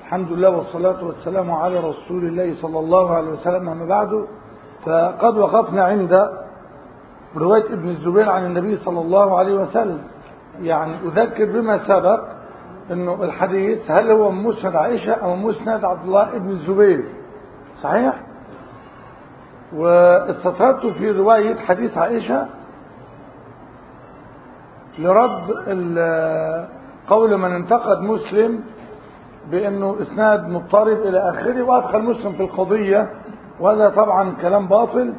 الحمد لله والصلاة والسلام على رسول الله صلى الله عليه وسلم أما بعد فقد وقفنا عند رواية ابن الزبير عن النبي صلى الله عليه وسلم يعني أذكر بما سبق أنه الحديث هل هو مسند عائشة أو مسند عبد الله ابن الزبير صحيح واستطردت في رواية حديث عائشة لرد قول من انتقد مسلم بانه اسناد مضطرب الى اخره وادخل مسلم في القضية وهذا طبعا كلام باطل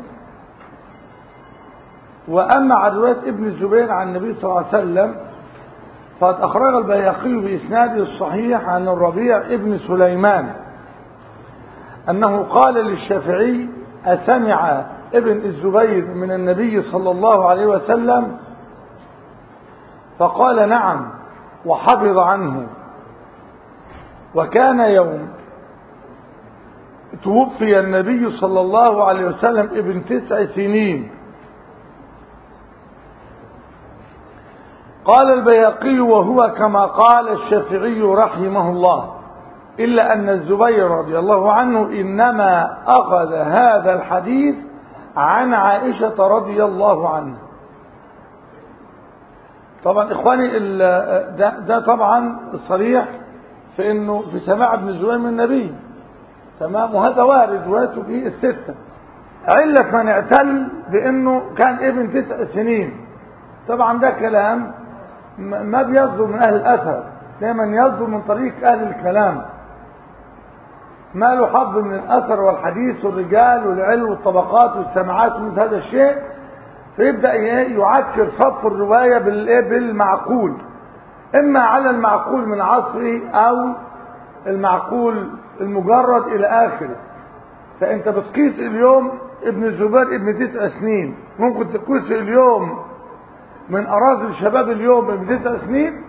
واما عن رواية ابن الزبير عن النبي صلى الله عليه وسلم فقد اخرج البيهقي باسناده الصحيح عن الربيع ابن سليمان انه قال للشافعي اسمع ابن الزبير من النبي صلى الله عليه وسلم فقال نعم وحفظ عنه وكان يوم توفي النبي صلى الله عليه وسلم ابن تسع سنين قال البياقي وهو كما قال الشافعي رحمه الله إلا أن الزبير رضي الله عنه إنما أخذ هذا الحديث عن عائشة رضي الله عنها طبعا إخواني ده, ده طبعا صريح في انه في سماع ابن الزبير من النبي تمام وهذا وارد روايته في الستة علة من اعتل بانه كان ابن تسع سنين طبعا ده كلام ما بيصدر من اهل الاثر دايما يصدر من طريق اهل الكلام ما له حظ من الاثر والحديث والرجال والعلم والطبقات والسماعات ومثل هذا الشيء فيبدا يعكر صف الروايه بالمعقول اما على المعقول من عصره او المعقول المجرد الى اخره فانت بتقيس اليوم ابن الزبير ابن تسع سنين ممكن تقيس اليوم من اراضي الشباب اليوم ابن تسع سنين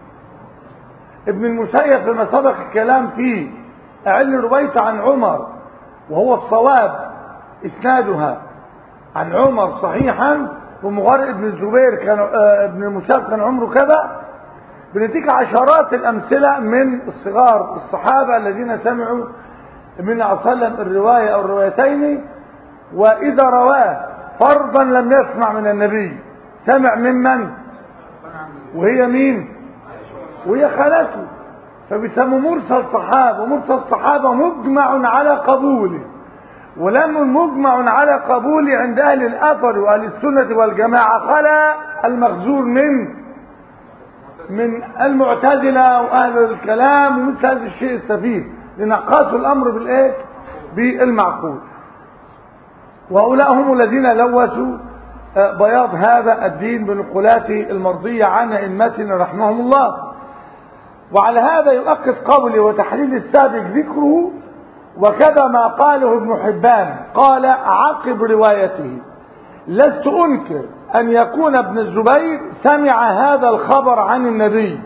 ابن المسيب فيما سبق الكلام فيه اعل روايته عن عمر وهو الصواب اسنادها عن عمر صحيحا ومغار ابن الزبير كان اه ابن المسيب كان عمره كذا بنديك عشرات الأمثلة من الصغار الصحابة الذين سمعوا من وسلم الرواية أو الروايتين وإذا رواه فرضا لم يسمع من النبي سمع ممن وهي مين وهي خالته فبيسموا مرسل صحابة ومرسل صحابة مجمع على قبوله ولم مجمع على قبوله عند أهل الأثر وأهل السنة والجماعة خلا المخزون من من المعتزلة وأهل الكلام ومثل هذا الشيء السفيد لنقاصوا الأمر بالإيه؟ بالمعقول وهؤلاء هم الذين لوثوا بياض هذا الدين بنقولات المرضية عن أئمتنا رحمهم الله وعلى هذا يؤكد قولي وتحليل السابق ذكره وكذا ما قاله ابن حبان قال عقب روايته لست أنكر أن يكون ابن الزبير سمع هذا الخبر عن النبي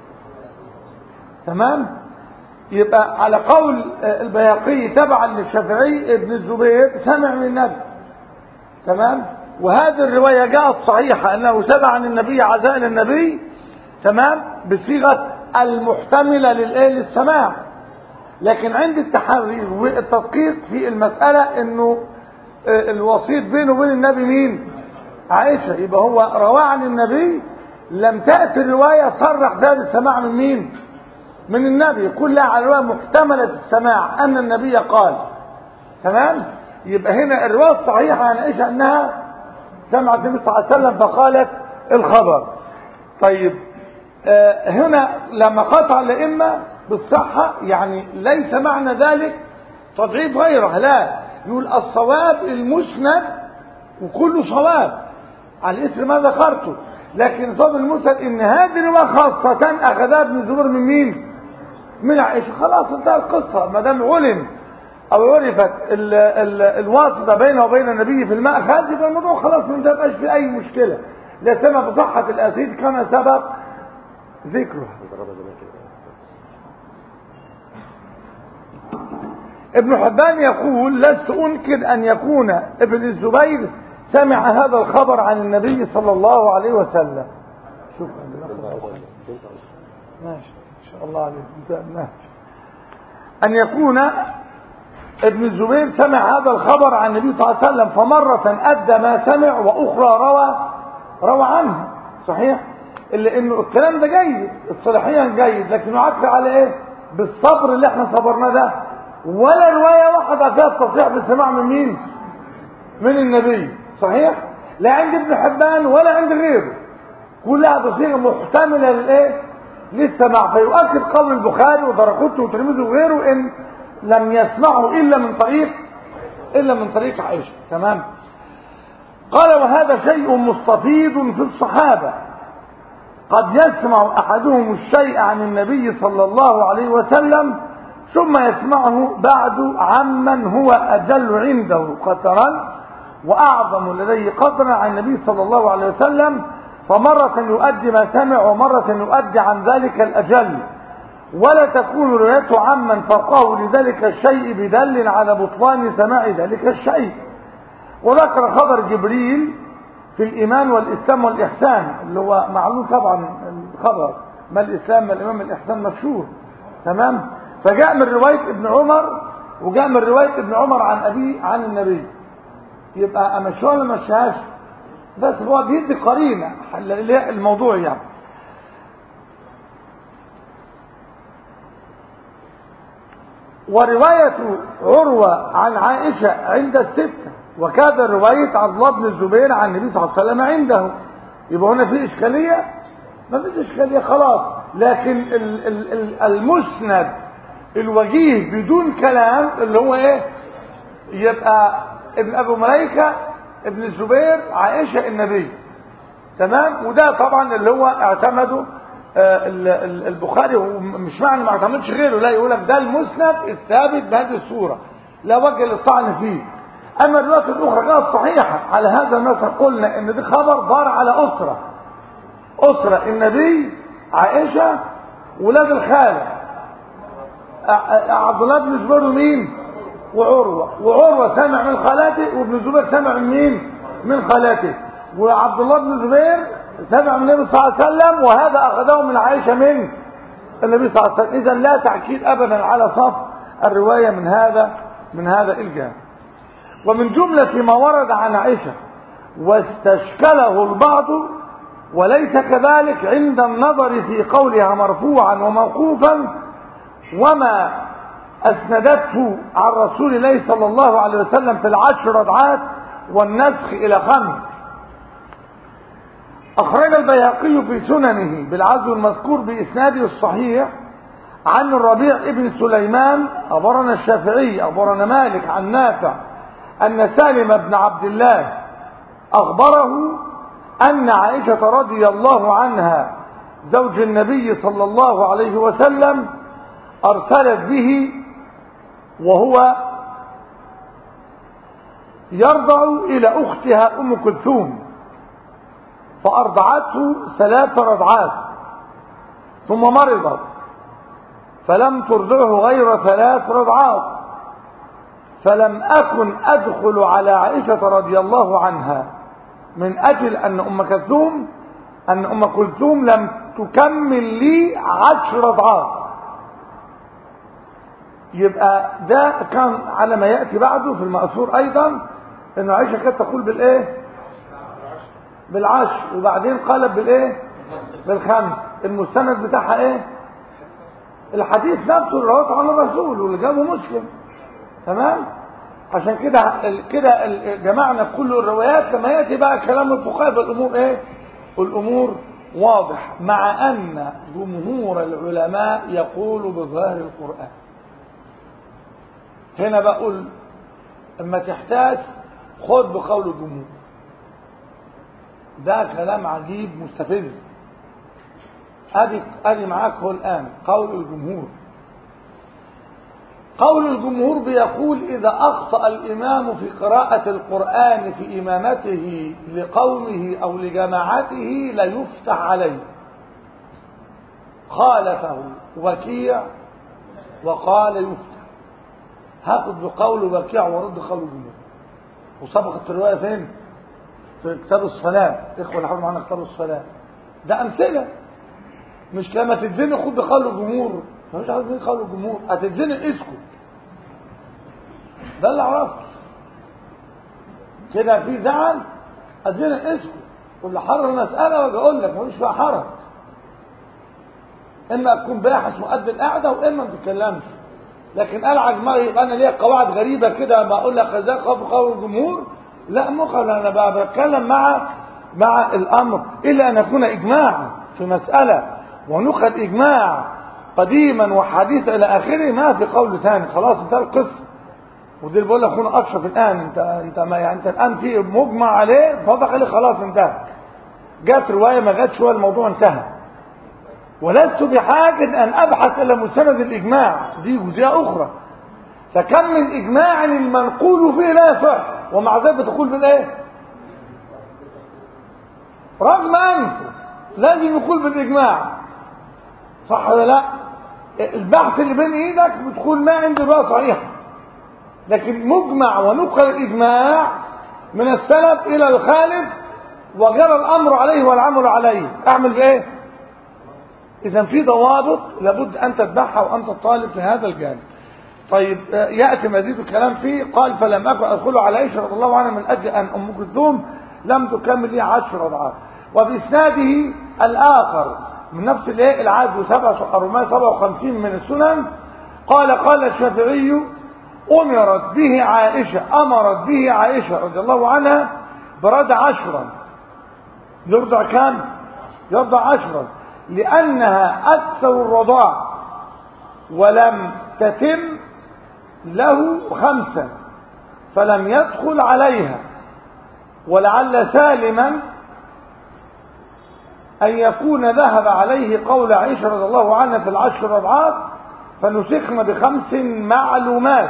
تمام يبقى على قول البياقي تبعا للشافعي ابن الزبير سمع من النبي تمام وهذه الرواية جاءت صحيحة أنه سمع عن النبي عزاء النبي تمام بصيغة المحتملة للإيه للسماع لكن عند التحري والتدقيق في المسألة انه الوسيط بينه وبين النبي مين عائشة يبقى هو رواه عن النبي لم تأتي الرواية صرح ذات السماع من مين من النبي كلها على رواية محتملة السماع أن النبي قال تمام يبقى هنا الرواية الصحيحة عن عائشة أنها سمعت النبي صلى الله عليه وسلم فقالت الخبر طيب آه هنا لما قطع الأئمة بالصحة يعني ليس معنى ذلك تضعيف غيره لا يقول الصواب المسند وكله صواب على اثر ما ذكرته لكن صواب المسند ان هذه الروايه خاصه اخذها ابن الزبير من مين من عائشه خلاص انتهى القصه ما دام علم او عرفت ال ال الواسطه بينه وبين النبي في الماخذ يبقى الموضوع خلاص ما بقاش في اي مشكله لا سمى بصحه الاسيد كما سبق ذكره ابن حبان يقول لست أنكر أن يكون ابن الزبير سمع هذا الخبر عن النبي صلى الله عليه وسلم شوف ماشي إن شاء الله عليك ماشي أن يكون ابن الزبير سمع هذا الخبر عن النبي صلى الله عليه وسلم فمرة أدى ما سمع وأخرى روى روى عنه صحيح إلا إنه الكلام ده جيد اصطلاحيا جيد لكن يعكر على إيه بالصبر اللي احنا صبرناه ده ولا رواية واحدة فيها التصريح بالسماع من مين من النبي صحيح لا عند ابن حبان ولا عند غيره كلها بصيغه محتمله للايه للسماع فيؤكد قول البخاري ودرقطه وترمذي وغيره ان لم يسمعه الا من طريق الا من طريق عائشه تمام قال وهذا شيء مستفيض في الصحابه قد يسمع احدهم الشيء عن النبي صلى الله عليه وسلم ثم يسمعه بعد عمن هو اجل عنده قدرا واعظم لديه قدرا عن النبي صلى الله عليه وسلم فمرة يؤدي ما سمع ومرة يؤدي عن ذلك الأجل ولا تكون روايته عمن فوقه لذلك الشيء بدل على بطلان سماع ذلك الشيء وذكر خبر جبريل في الإيمان والإسلام والإحسان اللي هو معلوم طبعا الخبر ما الإسلام ما الإيمان ما الإحسان مشهور تمام فجاء من رواية ابن عمر وجاء من رواية ابن عمر عن أبيه عن النبي يبقى أمشي ولا مشيهاش بس هو بيدي قرينة الموضوع يعني ورواية عروة عن عائشة عند الستة وكذا رواية عبد الله بن الزبير عن النبي صلى الله عليه وسلم عنده يبقى هنا في إشكالية ما فيش إشكالية خلاص لكن ال ال ال المسند الوجيه بدون كلام اللي هو ايه يبقى ابن ابو ملائكه ابن الزبير عائشة النبي تمام وده طبعا اللي هو اعتمده البخاري مش معنى ما اعتمدش غيره لا يقول لك ده المسند الثابت بهذه الصورة لا وجه للطعن فيه اما الروايات الاخرى كانت صحيحة على هذا المثل قلنا ان ده خبر دار على اسرة اسرة النبي عائشة ولاد الخالة عبد الله بن الزبير ومين وعروة وعروة سمع من خالاته وابن الزبير سمع من مين من خالاته وعبد الله بن الزبير سمع من النبي صلى الله عليه وسلم وهذا أخذه من عائشة من النبي صلى الله عليه وسلم إذا لا تأكيد أبدا على صف الرواية من هذا من هذا الجانب ومن جملة ما ورد عن عائشة واستشكله البعض وليس كذلك عند النظر في قولها مرفوعا وموقوفا وما أسندته عن رسول الله صلى الله عليه وسلم في العشر رضعات والنسخ إلى خمس أخرج البيهقي في سننه بالعزو المذكور بإسناده الصحيح عن الربيع ابن سليمان أخبرنا الشافعي أخبرنا مالك عن نافع أن سالم بن عبد الله أخبره أن عائشة رضي الله عنها زوج النبي صلى الله عليه وسلم أرسلت به وهو يرضع إلى أختها أم كلثوم فأرضعته ثلاث رضعات ثم مرضت فلم ترضعه غير ثلاث رضعات فلم أكن أدخل على عائشة رضي الله عنها من أجل أن أم كلثوم أن أم كلثوم لم تكمل لي عشر رضعات يبقى ده كان على ما يأتي بعده في المأثور أيضا أن عائشة كانت تقول بالإيه بالعشر وبعدين قالت بالإيه بالخمس المستند بتاعها إيه الحديث نفسه اللي رواه عن الرسول واللي جابه مسلم تمام عشان كده كده جمعنا كل الروايات لما ياتي بقى كلام الفقهاء بالامور ايه الامور واضح مع ان جمهور العلماء يقول بظاهر القران هنا بقول اما تحتاج خد بقول الجمهور ده كلام عجيب مستفز ادي ادي معاك هو الان قول الجمهور قول الجمهور بيقول إذا أخطأ الإمام في قراءة القرآن في إمامته لقومه أو لجماعته لا يفتح عليه خالفه وكيع وقال يفتح هاخد بقول وكيع ورد قول الجمهور وسبقت الرواية فين؟ في كتاب الصلاة إخوة اللي حاولوا معانا كتاب الصلاة ده أمثلة مش لما تتزني خد بقول الجمهور مفيش حد من قول الجمهور هتتزنق اسكت ده اللي عرفته كده في زعل اتزنق اسكت واللي حرر المسألة واجي اقول لك مفيش فيها حرج اما تكون باحث مؤدي القعده واما ما تتكلمش لكن العب دماغي يبقى انا ليا قواعد غريبه كده بقول لك ازاي قبل قول الجمهور لا مخل انا بقى بتكلم مع مع الامر الا ان يكون اجماعا في مساله ونخذ اجماع قديما وحديثا الى اخره ما في قول ثاني خلاص انتهى القصه ودي اللي بقول لك اخونا اشرف الان انت انت ما يعني انت الان في مجمع عليه فضح عليه خلاص انتهى جت روايه ما جاتش هو الموضوع انتهى ولست بحاجة أن أبحث إلى مستند الإجماع دي جزئية أخرى فكم من إجماع المنقول فيه لا يصح ومع ذلك بتقول بالإيه؟ رغم أنفه لازم يقول بالإجماع صح ولا لا؟ البحث اللي بين إيدك بتقول ما عندي رأي صحيحة لكن مجمع ونقل الإجماع من السلف إلى الخالف وجرى الأمر عليه والعمل عليه أعمل بإيه؟ إذا في ضوابط لابد أن تتبعها وأنت الطالب في هذا الجانب طيب يأتي مزيد الكلام فيه قال فلم أكن أدخل على عائشة رضي الله عنها من أجل أن أم كلثوم لم تكمل لي عشر رضعات وبإسناده الآخر من نفس الايه العدل سبعة أربعة سبعة وخمسين من السنن قال قال الشافعي أمرت به عائشة أمرت به عائشة رضي الله عنها برد عشرا يرضع كام؟ يرضع عشرا لأنها أكثر الرضاع ولم تتم له خمسا فلم يدخل عليها ولعل سالما أن يكون ذهب عليه قول عائشة رضي الله عنها في العشر رضعات فنسخن بخمس معلومات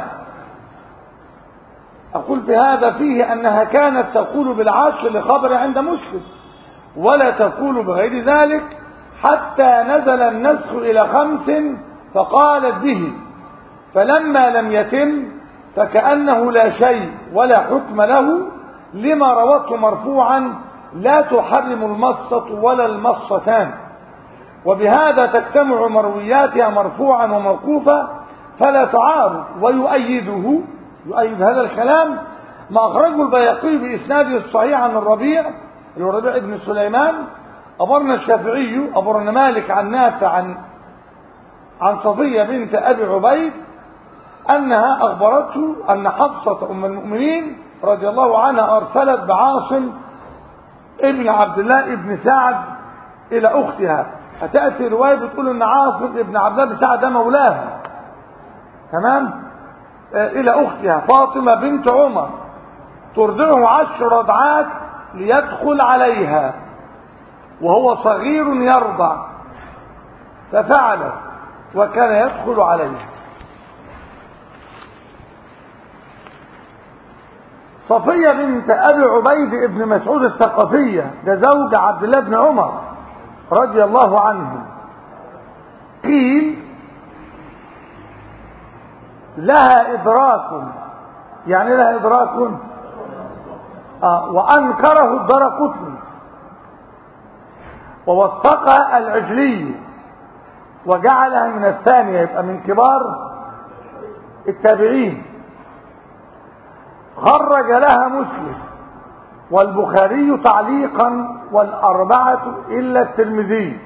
أقول في هذا فيه أنها كانت تقول بالعشر لخبر عند مسلم ولا تقول بغير ذلك حتى نزل النسخ إلى خمس فقالت به فلما لم يتم فكأنه لا شيء ولا حكم له لما روته مرفوعا لا تحرم المصة ولا المصتان وبهذا تجتمع مروياتها مرفوعا وموقوفا فلا تعارض ويؤيده يؤيد هذا الكلام ما أخرجه البيقي بإسناده الصحيح عن الربيع الربيع بن سليمان أمرنا الشافعي أمرنا مالك عن نافع عن عن صفية بنت أبي عبيد أنها أخبرته أن حفصة أم المؤمنين رضي الله عنها أرسلت بعاصم ابن عبد الله ابن سعد إلى أختها هتأتي رواية بتقول أن عاصم ابن عبد الله بن سعد ده مولاها تمام آه إلى أختها فاطمة بنت عمر ترضعه عشر رضعات ليدخل عليها وهو صغير يرضع ففعل وكان يدخل عليها صفية بنت أبي عبيد ابن مسعود الثقفية ده زوج عبد الله بن عمر رضي الله عنه قيل لها إدراك يعني لها إدراك آه وأنكره الدرقطني ووثقها العجلي وجعلها من الثانية يبقى من كبار التابعين خرج لها مسلم والبخاري تعليقا والأربعة إلا الترمذي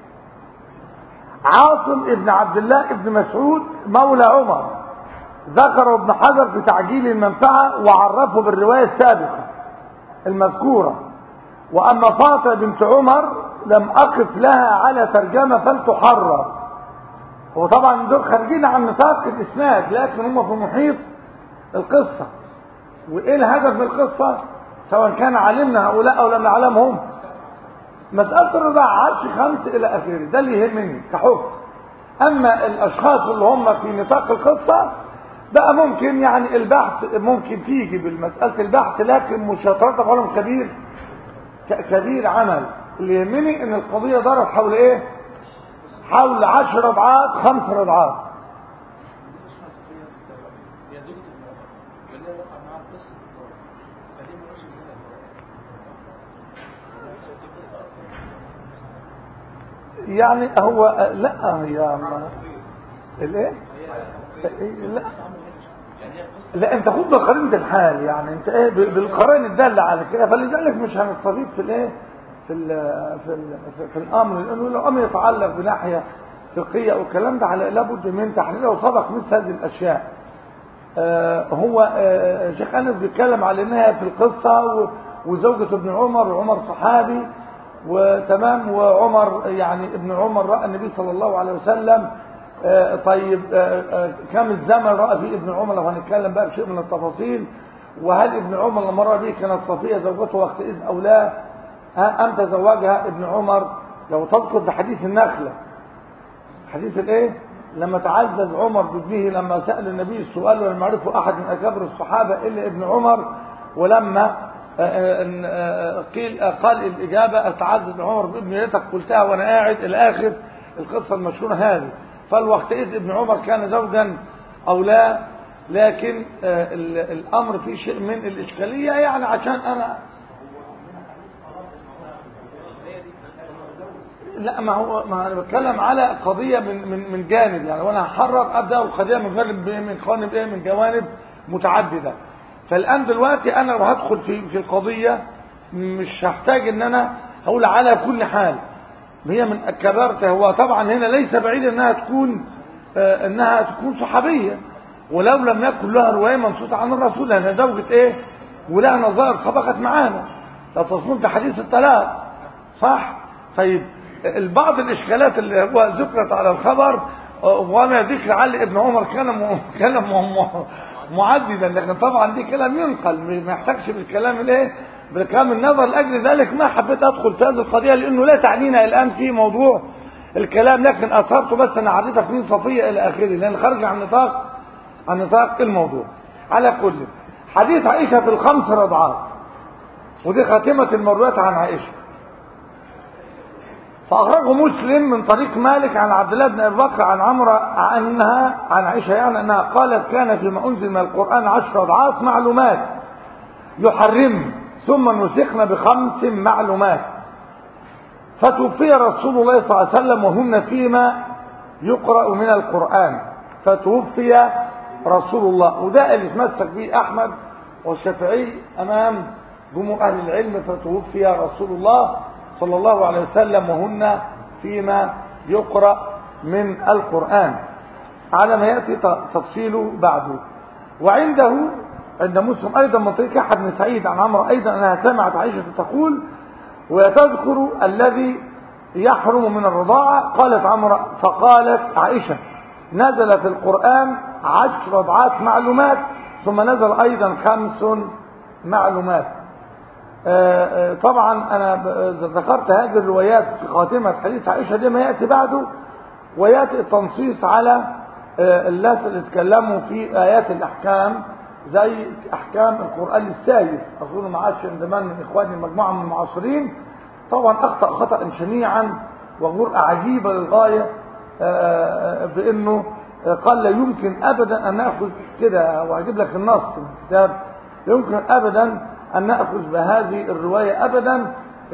عاصم ابن عبد الله ابن مسعود مولى عمر ذكر ابن حجر في تعجيل المنفعة وعرفه بالرواية السابقة المذكورة وأما فاطمة بنت عمر لم أقف لها على ترجمة فلتحرر هو طبعا دول خارجين عن نطاق الإسناد لكن هم في محيط القصة وإيه الهدف من القصة سواء كان علمنا هؤلاء أو لم نعلمهم مسألة الرضاعة عرش خمس إلى آخره ده اللي يهمني كحكم أما الأشخاص اللي هم في نطاق القصة بقى ممكن يعني البحث ممكن تيجي بالمسألة البحث لكن مش هيترتب عليهم كبير كبير عمل اللي يهمني ان القضية دارت حول ايه حول عشر رضعات خمس رضعات يعني هو لا هي الايه لا لا انت خد بقرينه الحال يعني انت ايه بالقرائن الداله على كده فلذلك مش هنستفيد في الايه في ال في ال في, في الامر لانه لو امر يتعلق بناحيه فقهيه او الكلام ده على لابد من تحليله وسبق مثل هذه الاشياء آه هو آه شيخ انس بيتكلم على انها في القصه وزوجة ابن عمر وعمر صحابي وتمام وعمر يعني ابن عمر راى النبي صلى الله عليه وسلم آه طيب كم الزمن راى فيه ابن عمر لو هنتكلم بقى بشيء من التفاصيل وهل ابن عمر لما راى به كانت صفيه زوجته وقتئذ او لا أم تزوجها ابن عمر لو تذكر في حديث النخلة حديث الايه لما تعزز عمر بابنه لما سأل النبي السؤال ولم يعرفه أحد من أكابر الصحابة إلا ابن عمر ولما قيل قال الإجابة أتعزز عمر بابنه ليتك قلتها وأنا قاعد إلى آخر القصة المشهورة هذه فالوقتئذ ابن عمر كان زوجا أو لا لكن الأمر فيه شيء من الإشكالية يعني عشان أنا لا ما هو ما انا بتكلم على قضيه من من من جانب يعني وانا هحرر ابدا القضيه من جانب من جوانب ايه من جوانب متعدده فالان دلوقتي انا لو هدخل في في القضيه مش هحتاج ان انا اقول على كل حال هي من كبرت هو طبعا هنا ليس بعيد انها تكون آه انها تكون صحابيه ولو لم يكن لها روايه منصوصه عن الرسول لانها زوجة ايه ولها نظائر سبقت معانا لا تصنون في حديث الطلاق صح طيب البعض الاشكالات اللي هو ذكرت على الخبر وانا ذكر علي ابن عمر كان كان معددا لكن طبعا دي كلام ينقل ما يحتاجش بالكلام الايه بالكلام النظر لاجل ذلك ما حبيت ادخل في هذه القضيه لانه لا تعنينا الان في موضوع الكلام لكن اثرت بس انا عرفتك مين صفيه الى اخره لان خارج عن نطاق عن نطاق الموضوع على كل حديث عائشه في الخمس رضعات ودي خاتمه المرويات عن عائشه فأخرجه مسلم من طريق مالك عن عبد الله بن أبي بكر عن عمرو عنها عن عائشة يعني أنها قالت كان فيما أنزل من القرآن عشر أضعاف معلومات يحرم ثم نسخن بخمس معلومات فتوفي رسول الله صلى الله عليه وسلم وهن فيما يقرأ من القرآن فتوفي رسول الله وده اللي تمسك به أحمد والشافعي أمام جمهور أهل العلم فتوفي رسول الله صلى الله عليه وسلم وهن فيما يقرأ من القرآن على ما يأتي تفصيله بعده وعنده عند مسلم أيضا من طريق أحد بن سعيد عن عمرو أيضا أنها سمعت عائشة تقول وتذكر الذي يحرم من الرضاعة قالت عمرو فقالت عائشة نزل في القرآن عشر أضعاف معلومات ثم نزل أيضا خمس معلومات طبعا انا ذكرت هذه الروايات في خاتمة حديث عائشة دي ما يأتي بعده ويأتي التنصيص على الناس اللي اتكلموا في آيات الأحكام زي أحكام القرآن السادس أظن معاش زمان من إخواني مجموعة من المعاصرين طبعا أخطأ خطأ شنيعا وجرأة عجيبة للغاية بأنه قال لا يمكن أبدا أن نأخذ كده وأجيب لك النص في الكتاب يمكن أبدا أن نأخذ بهذه الرواية أبدا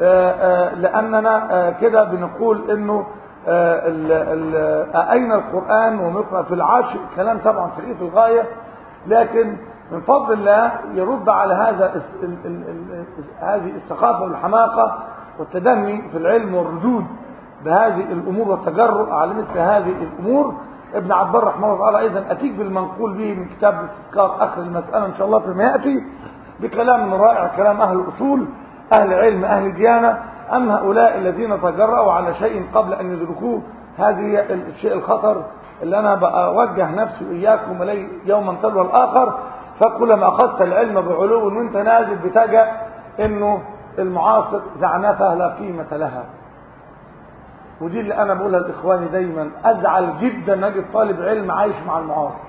لأننا كده بنقول أنه ال ال أين القرآن ومقرأ في العاشر كلام طبعا سريع في الغاية لكن من فضل الله يرد على هذا ال ال ال هذه الثقافة والحماقة والتدني في العلم والردود بهذه الأمور والتجرؤ على مثل هذه الأمور ابن عبد الله رحمه الله تعالى أيضا أتيك بالمنقول به من كتاب الاستذكار آخر المسألة إن شاء الله فيما يأتي بكلام رائع كلام أهل الأصول أهل علم أهل ديانة أم هؤلاء الذين تجرأوا على شيء قبل أن يدركوه هذه الشيء الخطر اللي أنا بوجه نفسي وإياكم إليه يوما تلو الآخر فكلما أخذت العلم بعلو وانت نازل بتجأ إنه المعاصر زعنفة لا قيمة لها ودي اللي أنا بقولها لإخواني دايما أزعل جدا نجد طالب علم عايش مع المعاصر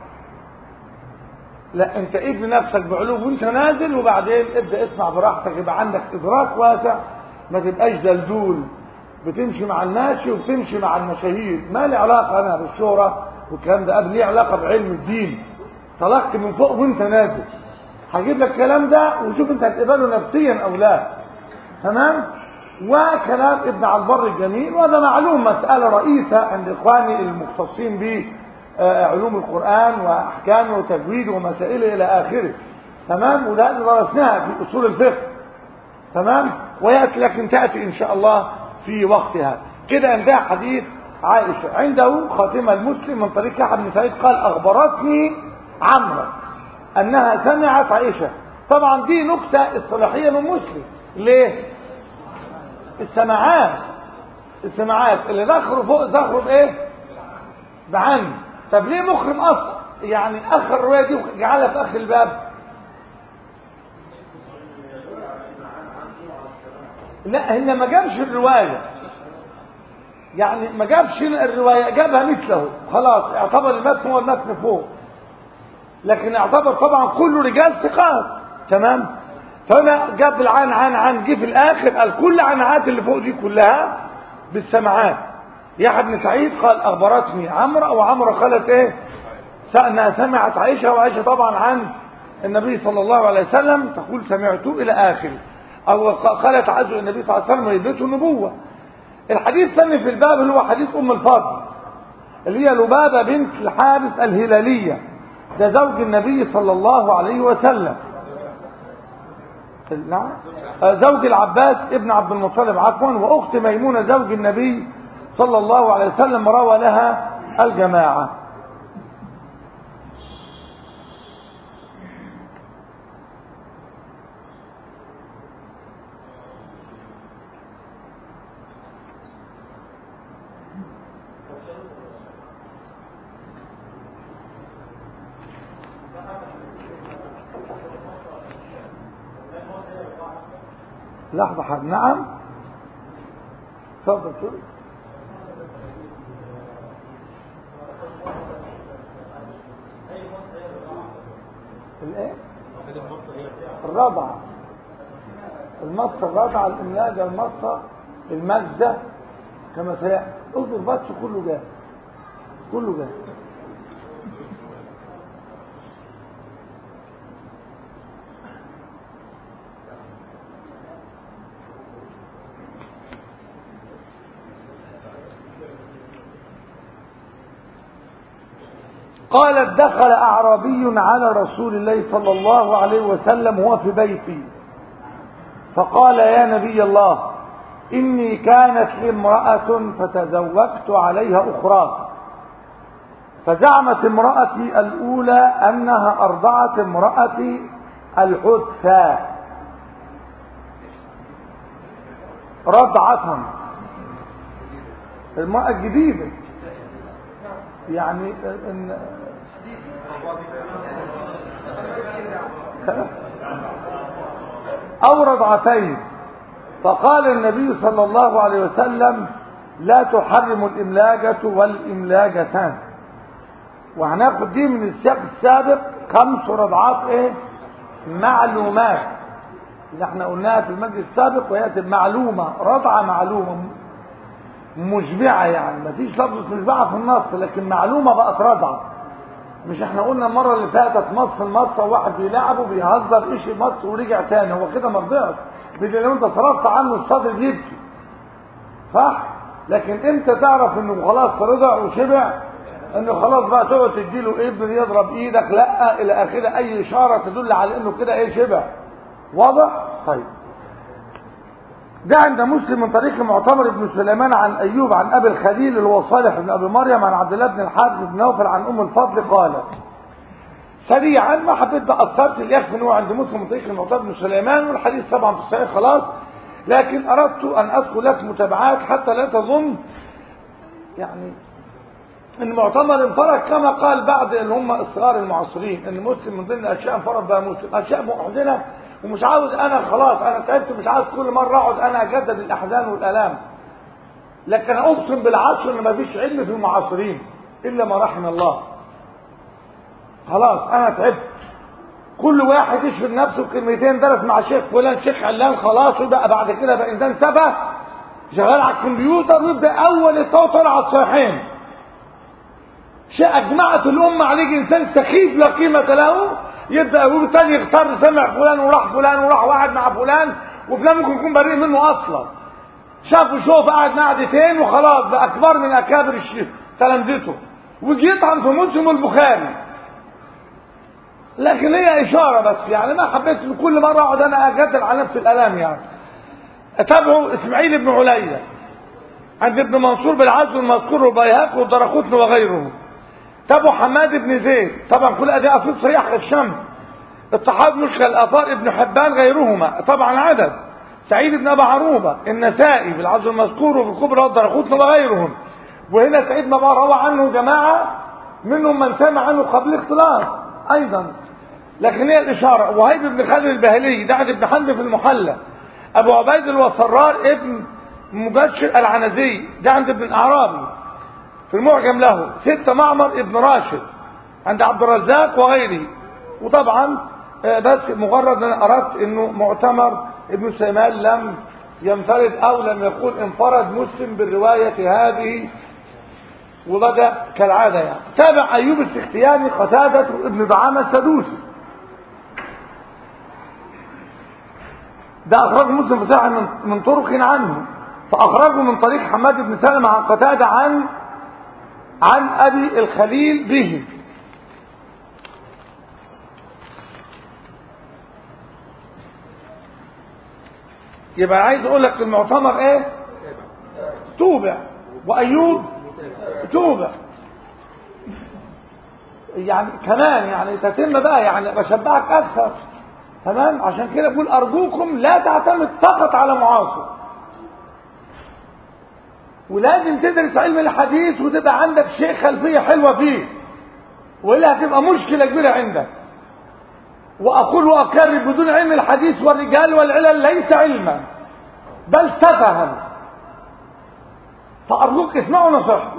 لا انت ابني نفسك بعلو وانت نازل وبعدين ابدا اسمع براحتك يبقى عندك ادراك واسع ما تبقاش دلدول بتمشي مع الماشي وبتمشي مع المشاهير ما لي علاقه انا بالشهره والكلام ده قبل ليه علاقه بعلم الدين طلقت من فوق وانت نازل هجيب لك الكلام ده وشوف انت هتقبله نفسيا او لا تمام وكلام ابن عبد البر الجميل وهذا معلوم مساله رئيسه عند اخواني المختصين به آه، علوم القرآن وأحكامه وتجويده ومسائله إلى آخره تمام وده درسناها في أصول الفقه تمام ويأتي لكن تأتي إن شاء الله في وقتها كده انتهى حديث عائشة عنده خاتمة المسلم من طريق يحيى بن سعيد قال أخبرتني عمرو أنها سمعت عائشة طبعا دي نكتة اصطلاحية من مسلم ليه؟ السماعات السماعات اللي ذخروا فوق ذخروا بايه؟ بعن طب ليه مخرم اصلا؟ يعني اخر الروايه دي جعلها في اخر الباب لا هنا ما جابش الروايه يعني ما جابش الروايه جابها مثله خلاص اعتبر المتن هو المتن فوق لكن اعتبر طبعا كله رجال ثقات تمام فهنا جاب العن عن عن جه في الاخر قال كل عنعات اللي فوق دي كلها بالسمعات يحيى بن سعيد قال اخبرتني عمرو او عمرو قالت ايه انها سمعت عائشه وعائشه طبعا عن النبي صلى الله عليه وسلم تقول سمعته الى اخره او قالت عز النبي صلى الله عليه وسلم ويدته النبوه الحديث الثاني في الباب اللي هو حديث ام الفضل اللي هي لبابه بنت الحارث الهلاليه ده زوج النبي صلى الله عليه وسلم نعم زوج العباس ابن عبد المطلب عفوا واخت ميمونه زوج النبي صلى الله عليه وسلم روى لها الجماعه لحظة حد نعم تفضل شو الايه الرضعة المصة الرضعة الإملاجة المصة المزة كما سيأتي اصبر بس كله جاهز كله جاهز قالت دخل أعرابي على رسول الله صلى الله عليه وسلم هو في بيتي فقال يا نبي الله إني كانت لي امرأة فتزوجت عليها أخرى فزعمت امرأتي الأولى أنها أرضعت امرأتي الحدثى رضعة المرأة الجديدة يعني إن أو رضعتين فقال النبي صلى الله عليه وسلم لا تحرم الإملاجة والإملاجتان وهناخد دي من السياق السابق خمس رضعات ايه معلومات اللي احنا قلناها في المجلس السابق وهي معلومة رضعة معلومة مشبعة يعني مفيش لفظة مشبعة في النص لكن معلومة بقت رضعة مش احنا قلنا المرة اللي فاتت مص المصة وواحد بيلعبه بيهزر ايش مص ورجع تاني هو كده مرضعش بدل لو انت صرفت عنه الصدر بيبكي صح لكن امتى تعرف انه خلاص رضع وشبع انه خلاص بقى تقعد تديله ابن يضرب ايدك لا الى اخره اي اشاره تدل على انه كده ايه شبع واضح طيب ده عند مسلم من طريق معتمر بن سليمان عن ايوب عن ابي الخليل اللي هو صالح بن ابي مريم عن عبد الله بن الحارث بن نوفل عن ام الفضل قالت سريعا ما حبيت بقى اثرت اليخف ان هو عند مسلم من طريق المعتمر بن سليمان والحديث طبعا في الصحيح خلاص لكن اردت ان اذكر لك متابعات حتى لا تظن يعني ان معتمر انفرد كما قال بعض اللي هم الصغار المعاصرين ان مسلم من ضمن الاشياء انفرد بها مسلم اشياء محزنه ومش عاوز انا خلاص انا تعبت مش عاوز كل مره اقعد انا اجدد الاحزان والالام لكن اقسم بالعصر ان مفيش علم في المعاصرين الا ما رحم الله خلاص انا تعبت كل واحد يشفي نفسه كلمتين درس مع شيخ فلان شيخ علان خلاص وبقى بعد كده بقى انسان سفه شغال على الكمبيوتر ويبدا اول التوتر على الصحيحين شيء اجمعت الامه عليه انسان سخيف لا قيمه له يبدا ابوه تاني يختار سمع فلان وراح فلان وراح واحد مع فلان وفلان ممكن يكون بريء منه اصلا شافوا شوف قاعد مع قعدتين وخلاص بقى اكبر من اكابر تلامذته ويجي يطعن في مسلم والبخاري لكن هي اشاره بس يعني ما حبيت كل مره اقعد انا اجدل على نفس الالام يعني تابعوا اسماعيل بن عليا عند ابن منصور بالعزل المذكور وبيهاق والدرقطن وغيره تابعوا حماد بن زيد طبعا كل ادي اصيل صريح الشمس اتحاد مشكل الافار ابن حبان غيرهما طبعا عدد سعيد بن ابي عروبه النسائي بالعزل المذكور وفي الكبرى والدرقطن وغيرهم وهنا سعيد بن ابي روى عنه جماعه منهم من سمع عنه قبل الاختلاط ايضا لكن هي الاشاره وهيب بن خالد البهلي ده عند ابن حنبل في المحلى ابو عبيد الوصرار ابن مجشر العنزي ده عند ابن الاعرابي في المعجم له ستة معمر ابن راشد عند عبد الرزاق وغيره وطبعا بس مجرد ان اردت انه معتمر ابن سليمان لم ينفرد او لم يكون انفرد مسلم بالرواية هذه وبدأ كالعادة يعني تابع ايوب السختياني قتادة ابن دعامة السدوسي ده اخرج مسلم في صحيح من, من طرق عنه فاخرجه من طريق حماد بن سلمة عن قتادة عن عن ابي الخليل به يبقى عايز اقول لك المعتمر ايه توبع وايوب توبع يعني كمان يعني تتم بقى يعني بشبعك اكثر تمام عشان كده بقول ارجوكم لا تعتمد فقط على معاصر ولازم تدرس علم الحديث وتبقى عندك شيء خلفيه حلوه فيه والا هتبقى مشكله كبيره عندك واقول واكرر بدون علم الحديث والرجال والعلل ليس علما بل سفها فارجوك اسمعوا نصيحتي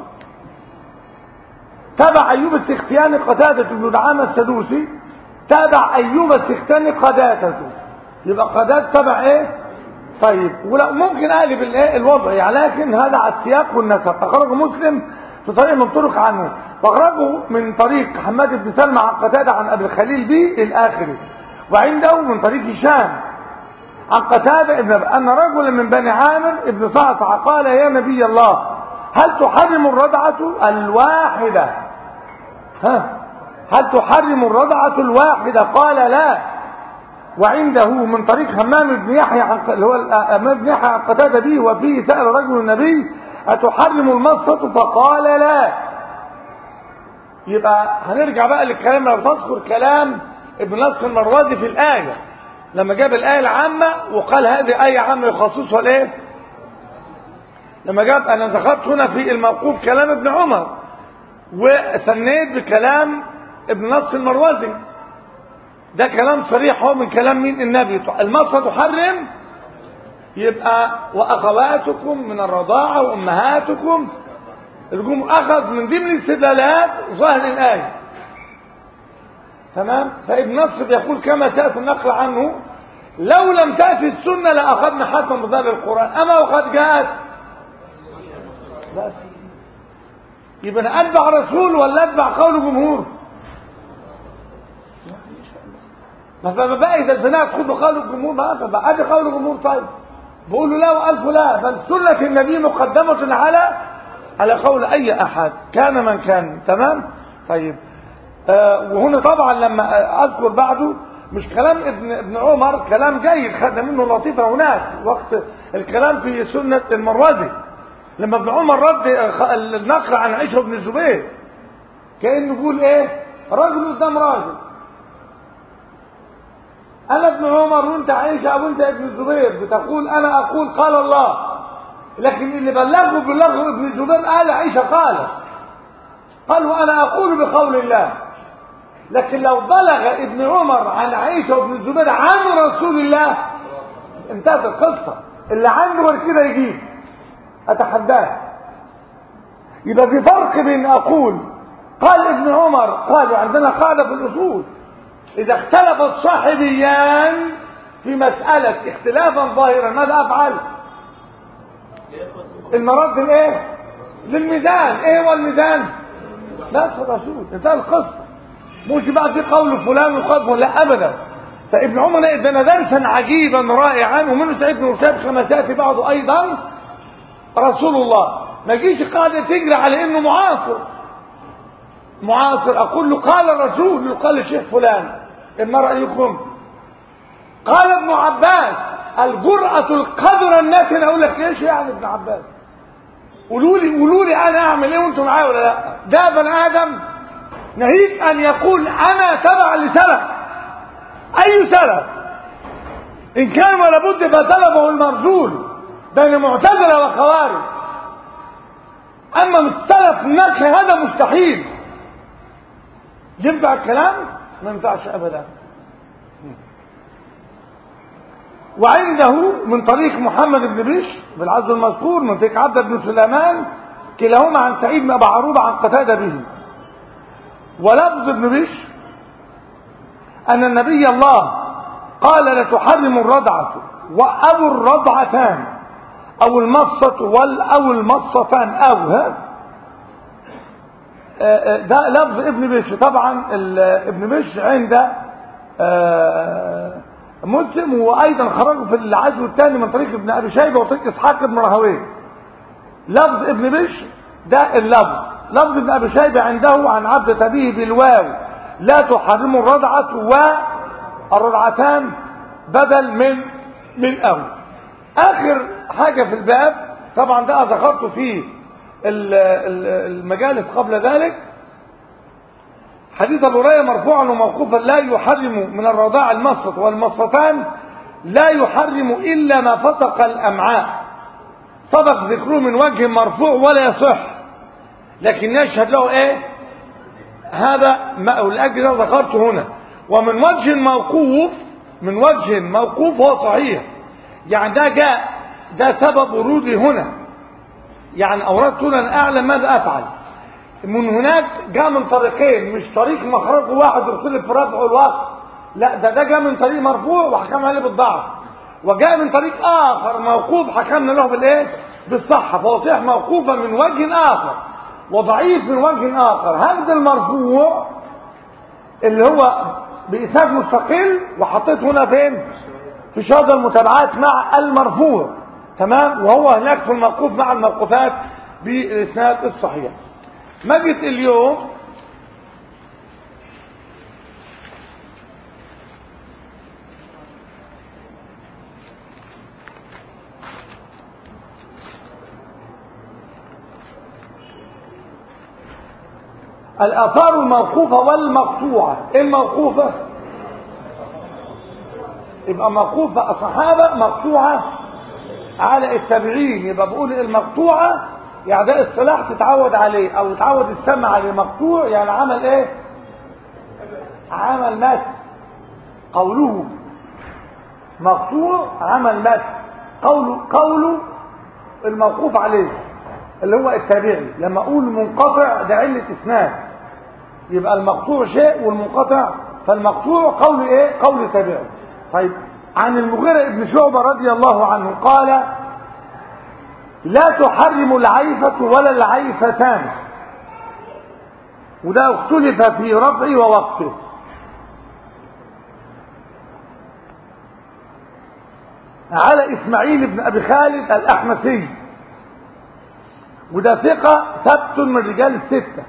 تبع ايوب السختياني قتاده بن دعامه السدوسي تابع ايوب السختاني قداتته يبقى قدات تبع ايه طيب ولا ممكن اقلب الايه الوضع يعني لكن هذا على السياق والنسق اخرجه مسلم في طريق من طرق عنه واخرجه من طريق حماد بن سلمى عن قتاده عن ابي الخليل به الاخر وعنده من طريق هشام عن قتاده ابن ان رجلا من بني عامر ابن صعصع قال يا نبي الله هل تحرم الرضعه الواحده ها هل تحرم الرضعة الواحدة قال لا وعنده من طريق همام بن يحيى عن اللي هو همام بن يحيى عن قتاده به وفيه سأل رجل النبي أتحرم المصة فقال لا يبقى هنرجع بقى للكلام لو تذكر كلام ابن نصر المروزي في الآية لما جاب الآية العامة وقال هذه آية عامة يخصصها الايه لما جاب أنا ذكرت هنا في الموقوف كلام ابن عمر وثنيت بكلام ابن نصر المروزي ده كلام صريح هو من كلام مين النبي المصة تحرم يبقى واخواتكم من الرضاعه وامهاتكم الجم اخذ من ضمن الاستدلالات ظاهر الايه تمام فابن نصر يقول كما سياتي النقل عنه لو لم تاتي السنه لاخذنا حتما بظاهر القران اما وقد جاءت بس يبقى اتبع رسول ولا اتبع قول جمهور ما فبقى اذا البناء تخد قول الجمهور ما فبقى ادي قول الجمهور طيب بقول له لا والف لا بل سنه النبي مقدمه على على قول اي احد كان من كان تمام طيب آه وهنا طبعا لما اذكر بعده مش كلام ابن ابن عمر كلام جيد خدنا منه لطيفه هناك وقت الكلام في سنه المروزي لما ابن عمر رد النقل عن عائشه بن الزبير كانه يقول ايه راجل قدام راجل انا ابن عمر وانت عائشه وانت ابن الزبير بتقول انا اقول قال الله لكن اللي بلغه بلغه ابن الزبير قال عائشه قال قال وانا اقول بقول الله لكن لو بلغ ابن عمر عن عائشه وابن الزبير عن رسول الله انتهت القصه اللي عنده غير كده يجيب اتحداه يبقى في فرق بين اقول قال ابن عمر قال عندنا قاعده في الاصول إذا اختلف الصاحبيان في مسألة اختلافا ظاهرا ماذا أفعل؟ المرد الايه؟ للميزان ايه هو الميزان؟ نفس الرسول انتهى القصة مش بقى في قول فلان وقول فلان لا أبدا فابن عمر ادانا درسا عجيبا رائعا ومنه سعيد بن مسيب كما سياتي بعده ايضا رسول الله ما يجيش قاعده تجري على انه معاصر معاصر اقول له قال الرسول يقال للشيخ فلان ما رايكم قال ابن عباس الجرأة القدر الناس اقول لك ايش يعني ابن عباس قولوا لي قولوا لي انا اعمل ايه وانتم معايا ولا لا ده بني ادم ناهيك ان يقول انا تبع لسلف اي سلف ان كان ولا بد فسلفه المرسول بين معتزله وخوارج اما السلف نكه هذا مستحيل ينفع الكلام ما ينفعش ابدا وعنده من طريق محمد بن بشر بالعز المذكور من طريق عبد بن سليمان كلاهما عن سعيد بن ابي عروبه عن قتاده به ولفظ ابن بشر ان النبي الله قال لتحرم الرضعه وابو الرضعتان او المصه وال او المصتان او ها ده لفظ ابن بشر طبعا ابن بشر عند مسلم وايضا خرجوا في العزو الثاني من طريق ابن ابي شيبه وطريق اسحاق بن راهويه لفظ ابن بشر ده اللفظ لفظ ابن ابي شيبه عنده عن عبد ابيه بالواو لا تحرم الرضعه والرضعتان بدل من من او اخر حاجه في الباب طبعا ده ذكرته في المجالس قبل ذلك حديث ابو هريره مرفوعا وموقوفا لا يحرم من الرضاع المصة والمصتان لا يحرم الا ما فتق الامعاء سبق ذكره من وجه مرفوع ولا يصح لكن يشهد له ايه هذا ما الاجر ذكرته هنا ومن وجه موقوف من وجه موقوف هو صحيح يعني ده جاء ده سبب ورودي هنا يعني اوردت هنا ان اعلم ماذا افعل من هناك جاء من طريقين مش طريق مخرجه واحد يختلف في رفعه الوقت لا ده ده جاء من طريق مرفوع وحكم عليه بالضعف وجاء من طريق اخر موقوف حكمنا له بالايه بالصحه فهو صحيح موقوفا من وجه اخر وضعيف من وجه اخر هذا المرفوع اللي هو بإسناد مستقل وحطيت هنا فين في شهادة المتابعات مع المرفوع تمام وهو هناك في الموقوف مع الموقوفات بالإسناد الصحيح مجلس اليوم الآثار الموقوفة والمقطوعة إيه الموقوفة يبقى موقوفة الصحابة مقطوعة على التابعين يبقى بقول المقطوعة يعني ده اصطلاح تتعود عليه او تتعود السمع عليه مقطوع يعني عمل ايه عمل مات قوله مقطوع عمل مات قوله قوله الموقوف عليه اللي هو التابعي لما اقول منقطع ده علة اسناد يبقى المقطوع شيء والمنقطع فالمقطوع قول ايه قول تابعي طيب عن المغيرة ابن شعبة رضي الله عنه قال لا تحرم العيفة ولا العيفتان وده اختلف في رفعه ووقفه على اسماعيل بن ابي خالد الاحمسي وده ثقة ثبت من رجال الستة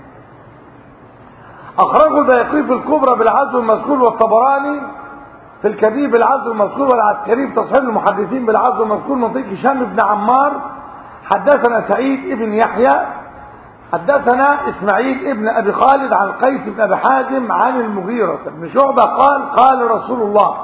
اخرجه البيقي في الكبرى بالعزو المذكور والطبراني في الكبير بالعزو المذكور والعسكري بتصحيح المحدثين بالعزو المذكور من طريق هشام بن عمار حدثنا سعيد ابن يحيى حدثنا اسماعيل ابن ابي خالد عن قيس بن ابي حازم عن المغيرة بن شعبة قال قال رسول الله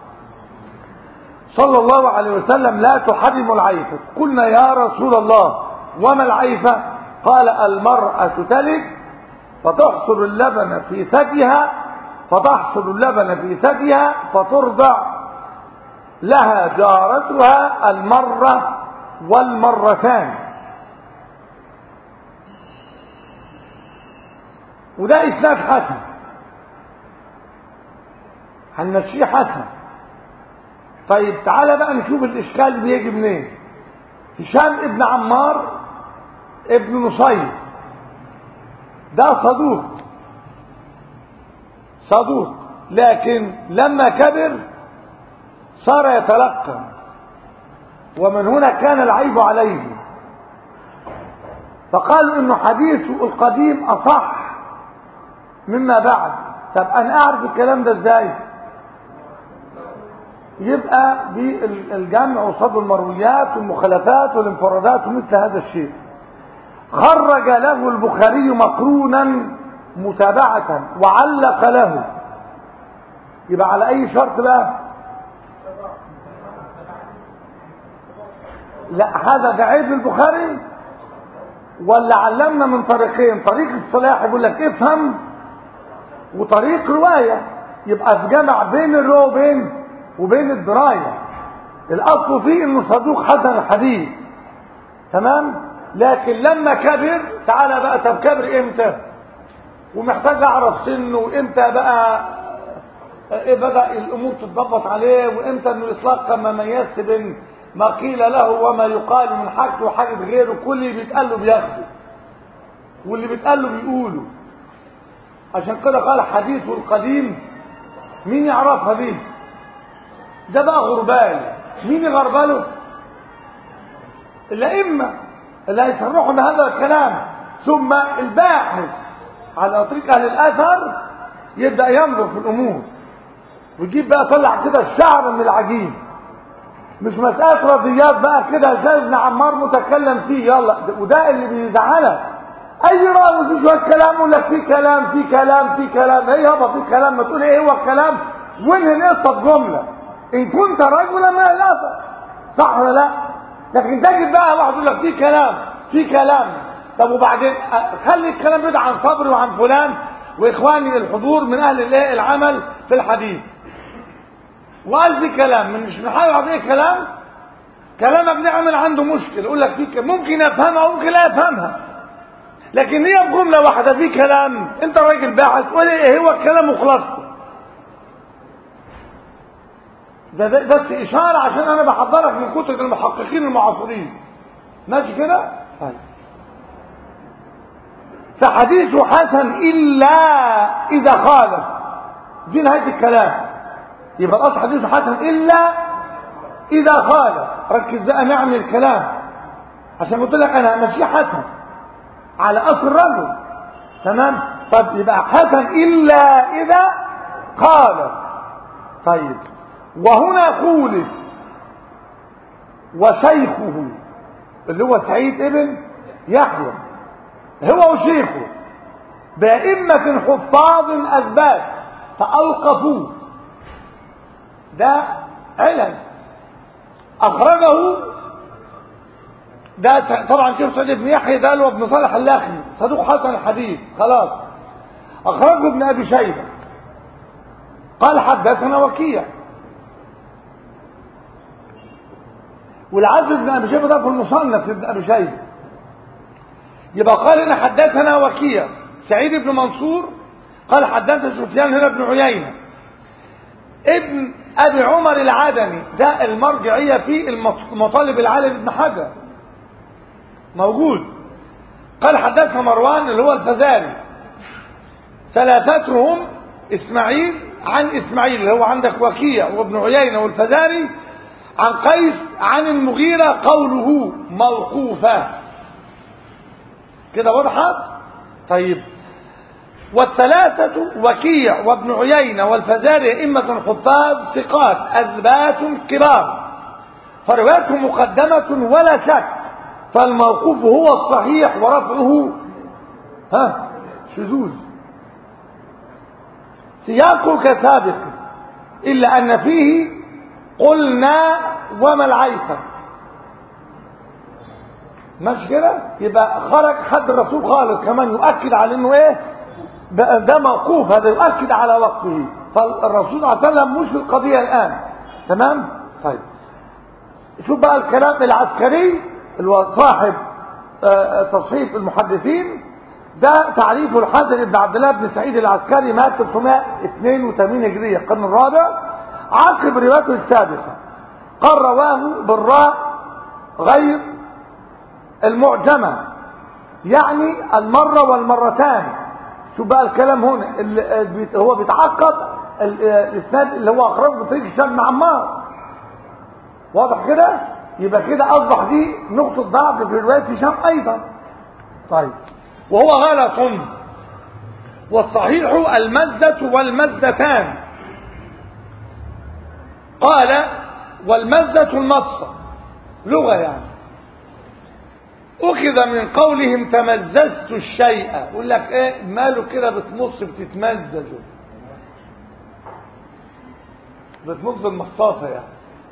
صلى الله عليه وسلم لا تحرم العيفة قلنا يا رسول الله وما العيفة قال المرأة تلد فتحصل اللبن في ثديها فتحصل اللبن في ثديها فترضع لها جارتها المرة والمرتان وده إسناد حسن هنمشيه حسن طيب تعالى بقى نشوف الإشكال بيجي منين هشام ابن عمار ابن نصير ده صدوق صدوق لكن لما كبر صار يتلقى ومن هنا كان العيب عليه فقالوا انه حديثه القديم اصح مما بعد طب انا اعرف الكلام ده ازاي يبقى بالجمع وصد المرويات والمخالفات والانفرادات ومثل هذا الشيء خرج له البخاري مقرونا متابعة وعلق له يبقى على اي شرط بقى لا هذا ده عيب البخاري ولا علمنا من طريقين طريق الصلاح يقول لك افهم وطريق رواية يبقى في جمع بين الرواية وبين وبين الدراية الاصل فيه انه صدوق حسن الحديث تمام لكن لما كبر تعالى بقى طب كبر امتى ومحتاج اعرف سنه وامتى بقى ايه بدا الامور تتضبط عليه وامتى انه يطلق ما ميزت بين ما قيل له وما يقال من حاجته وحاجه غيره كل اللي بيتقال له بياخده واللي بيتقال له بيقوله عشان كده قال حديث القديم مين يعرفها دي ده بقى غربال مين يغربله الائمه اللي هيصرحوا بهذا الكلام ثم الباحث على طريق اهل الاثر يبدا ينظر في الامور ويجيب بقى طلع كده الشعر من العجين مش مسألة رضيات بقى كده زي ابن عمار متكلم فيه يلا وده اللي بيزعلك اي رأي في شوية كلام يقول لك في كلام في كلام في كلام ايه يابا في كلام ما تقول ايه هو الكلام وانهي نقطة جملة ان كنت رجلا من الاثر صح ولا لا لكن تجد بقى واحد يقول لك في كلام في كلام طب وبعدين خلي الكلام ده عن صبري وعن فلان واخواني الحضور من اهل الايه العمل في الحديث وقال في كلام من مش محاول عليه كلام كلامك نعمل عنده مشكله يقول لك في ممكن يفهمها وممكن لا يفهمها لكن هي بجمله واحده في كلام انت راجل باحث تقول ايه هو الكلام وخلاصته ده, ده بس اشاره عشان انا بحضرك من كتب المحققين المعاصرين ماشي كده طيب فحديث حسن الا اذا خالف دي نهايه الكلام يبقى الاصل حديث حسن الا اذا خالف ركز بقى نعمل الكلام عشان قلت لك انا ماشي حسن على اصل الرجل تمام طب يبقى حسن الا اذا خالف طيب وهنا خولف وشيخه اللي هو سعيد ابن يحيى هو وشيخه بأئمة حفاظ أثبات فأوقفوه ده علم أخرجه ده طبعا شيخ سعيد بن يحيى ده اللي هو ابن صالح اللخمي صدوق حسن الحديث خلاص أخرجه ابن أبي شيبة قال حدثنا وكيع والعز بن أبي شيبة ده في المصنف ابن أبي شيبة يبقى قال هنا حدثنا وكيع سعيد بن منصور قال حدثنا سفيان هنا بن عيينة ابن ابي عمر العدني ده المرجعية في المطالب العالي بن حجر موجود قال حدثنا مروان اللي هو الفزاري ثلاثتهم اسماعيل عن اسماعيل اللي هو عندك وكيع وابن عيينة والفزاري عن قيس عن المغيرة قوله موقوفة كده وضحت طيب والثلاثة وكيع وابن عيينة والفزاري أئمة حفاظ ثقات أثبات كبار فروايتهم مقدمة ولا شك فالموقوف هو الصحيح ورفعه ها شذوذ سياقه كسابق إلا أن فيه قلنا وما العيثم ماشي كده يبقى خرج حد الرسول خالص كمان يؤكد على انه ايه ده موقوف هذا يؤكد على وقته فالرسول صلى الله عليه وسلم مش في القضيه الان تمام طيب شوف بقى الكلام العسكري اللي هو صاحب تصحيف المحدثين ده تعريفه الحسن بن عبد الله بن سعيد العسكري مات 382 هجريه القرن الرابع عقب روايته السابقه قال رواه بالراء غير المعجمه يعني المره والمرتان شوف بقى الكلام هنا هو بيتعقد الاسناد اللي هو اخرجه بطريق هشام بن عمار واضح كده يبقى كده اصبح دي نقطه ضعف في روايه هشام ايضا طيب وهو غلط والصحيح المزة والمزتان قال والمزة المصة لغة يعني أخذ من قولهم تمززت الشيء يقول لك ايه ماله كده بتمص بتتمززه بتمص المصاصة يعني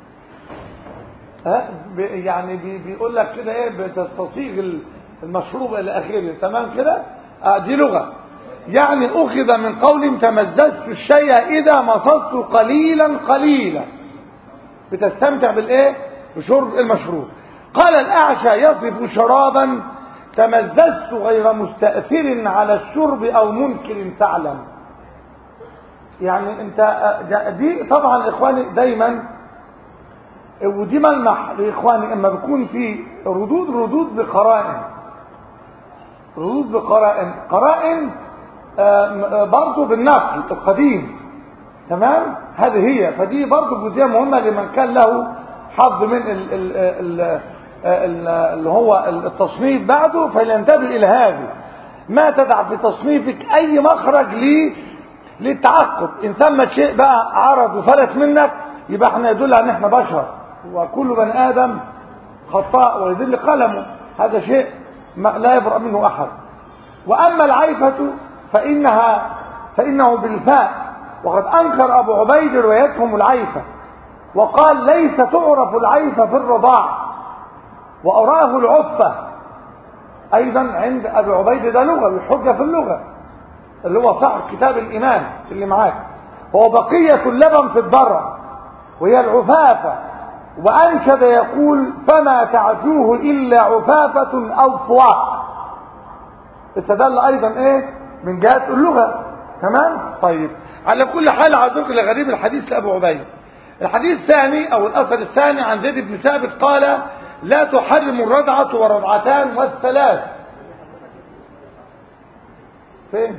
ها يعني بي بيقول لك كده ايه بتستصيغ المشروب الى اخره تمام كده آه دي لغه يعني اخذ من قول تمززت الشيء اذا مصصت قليلا قليلا بتستمتع بالايه بشرب المشروب قال الاعشى يصف شرابا تمززت غير مستأثر على الشرب او منكر تعلم يعني انت دي طبعا اخواني دايما ودي ملمح لاخواني اما بيكون في ردود ردود بقرائن ردود بقرائن قرائن برضه بالنقل القديم تمام هذه هي فدي برضه جزئيه مهمه لمن كان له حظ من ال ال ال ال اللي هو التصنيف بعده فلينتبه الى هذه ما تدع في تصنيفك اي مخرج ليه للتعقب ان ثم شيء بقى عرض وفلت منك يبقى احنا يدل ان احنا بشر وكل بني ادم خطاء ويذل قلمه هذا شيء لا يبرأ منه احد واما العيفة فانها فانه بالفاء وقد انكر ابو عبيد روايتهم العيفة وقال ليس تعرف العيفة في الرضاع واراه العفة ايضا عند ابي عبيد ده لغة بحجة في اللغة اللي هو صاحب كتاب الايمان اللي معاك هو بقية اللبن في الضرع وهي العفافة وأنشد يقول فما تعجوه إلا عفافة أو فواق استدل أيضا إيه من جهة اللغة تمام طيب على كل حال عزوك لغريب الحديث لأبو عبيد الحديث الثاني أو الأثر الثاني عن زيد بن ثابت قال لا تحرم الرضعة والرضعتان والثلاث فين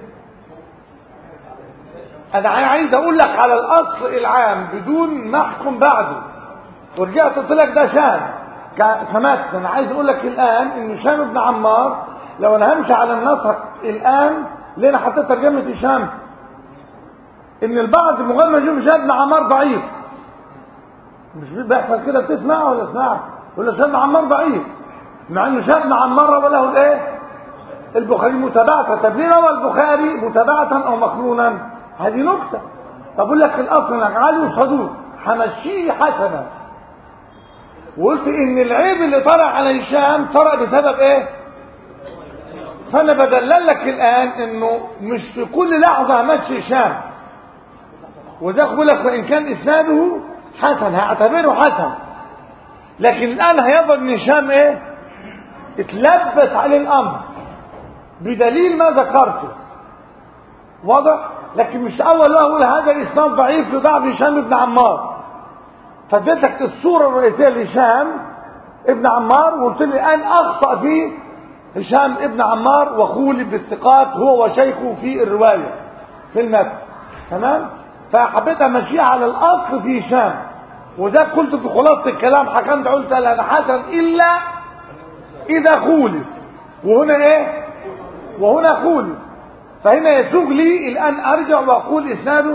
أنا عايز أقول لك على الأصل العام بدون ما أحكم بعده ورجعت قلت لك ده شام كمثل انا عايز اقول لك الان ان هشام بن عمار لو انا همشي على النسق الان ليه انا حطيت ترجمه هشام ان البعض مجرد ما يشوف هشام بن عمار ضعيف مش بيحصل كده بتسمع ولا اسمع يقول هشام بن عمار ضعيف مع ان هشام بن عمار روى له الايه البخاري متابعه طب ليه روى البخاري متابعه او مقرونا هذه نكته طب اقول لك الاصل انك عالي وصدوق همشيه حسنا وقلت ان العيب اللي طرأ على هشام طرأ بسبب ايه فانا بدلل لك الان انه مش في كل لحظة همشي هشام وده اقول لك وان كان اسناده حسن هعتبره حسن لكن الان هيظهر ان هشام ايه اتلبس عليه الامر بدليل ما ذكرته واضح لكن مش اول اقول هذا الاسناد ضعيف لضعف هشام بن عمار فاديتك الصورة الرئيسية لهشام ابن عمار وقلت لي الآن أخطأ فيه هشام ابن عمار وخولي بالثقات هو وشيخه في الرواية في المتن تمام فحبيت أمشيها على الأصل في هشام وده قلت في خلاصة الكلام حكمت قلت لا حسن إلا إذا خولف وهنا إيه وهنا خولف فهنا يسوق لي الآن أرجع وأقول إسناده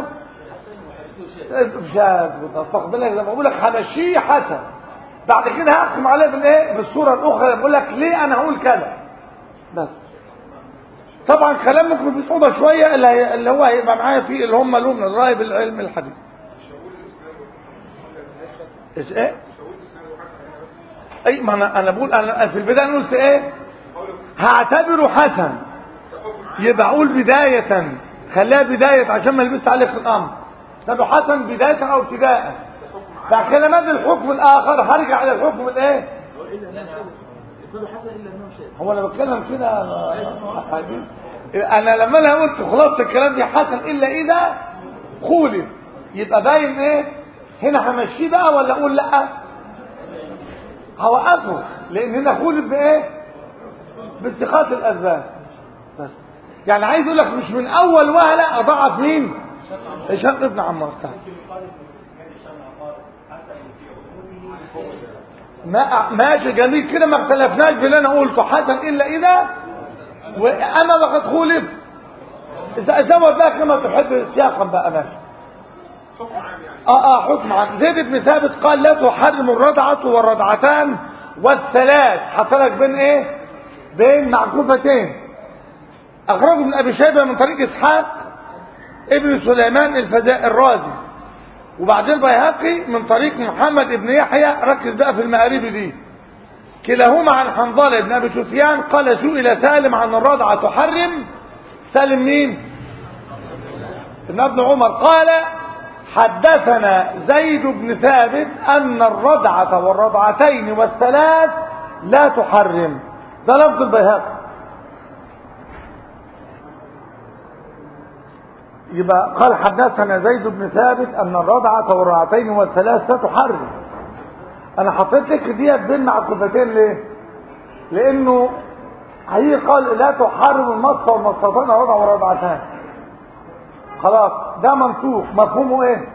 شاذ واخد بالك لما بقول لك همشيه حسن بعد كده هحكم عليه بالايه بالصوره الاخرى بقول لك ليه انا هقول كذا بس طبعا كلام ممكن في صعوبه شويه اللي, اللي هو هيبقى معايا فيه اللي هم له من الراي بالعلم الحديث ايش ايه اي ما انا انا بقول انا في البدايه قلت ايه هعتبره حسن يبقى اقول بدايه خليها بدايه عشان ما يلبس عليك الامر طب حسن بداية أو ابتداء فكده ماذا الحكم الآخر هرجع على الحكم الإيه هو أنا بتكلم كده حديث أنا لما أنا قلت خلاص الكلام دي حسن إلا إذا خولف يبقى باين إيه هنا همشيه بقى ولا أقول لأ هوقفه لأن هنا خولف بإيه باتخاذ الأسباب بس يعني عايز أقول لك مش من أول وهلة أضعف مين هشام ابن عمار تعال ما ماشي جميل كده ما اختلفناش في اللي انا قلته حسن الا اذا واما وقد خولف زود بقى كما تحب سياقا بقى ماشي حكم عام يعني اه اه حكم عن زيد بن ثابت قال لا تحرم الرضعة والرضعتان والثلاث حصلك بين ايه بين معكوفتين اخرجه من ابي شيبه من طريق اسحاق ابن سليمان الفزاء الرازي وبعدين البيهقي من طريق محمد ابن يحيى ركز بقى في المآرب دي كلاهما عن حنظله بن ابي سفيان قال سئل سالم عن الرضعة تحرم سالم مين ابن ابن عمر قال حدثنا زيد بن ثابت أن الرضعة والرضعتين والثلاث لا تحرم ده لفظ البيهقي يبقى قال حدثنا زيد بن ثابت أن الرضعة والرضعتين والثلاث لا تحرم أنا حطيت لك ديت بين معكوفتين ليه؟ لأنه هي قال لا تحرم المصة والمصتين رضع ورضعتان خلاص ده منطوق مفهومه ايه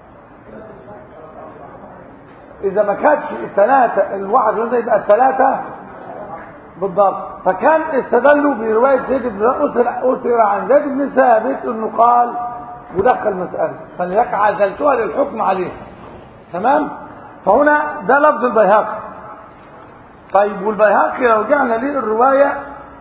اذا ما كانتش الثلاثه الواحد يقول يبقى الثلاثه بالضبط فكان استدلوا بروايه زيد بن اسر اسر عن زيد بن ثابت انه قال ودخل مساله فلذلك عزلتها للحكم عليه تمام فهنا ده لفظ البيهقي طيب والبيهقي لو رجعنا ليه الروايه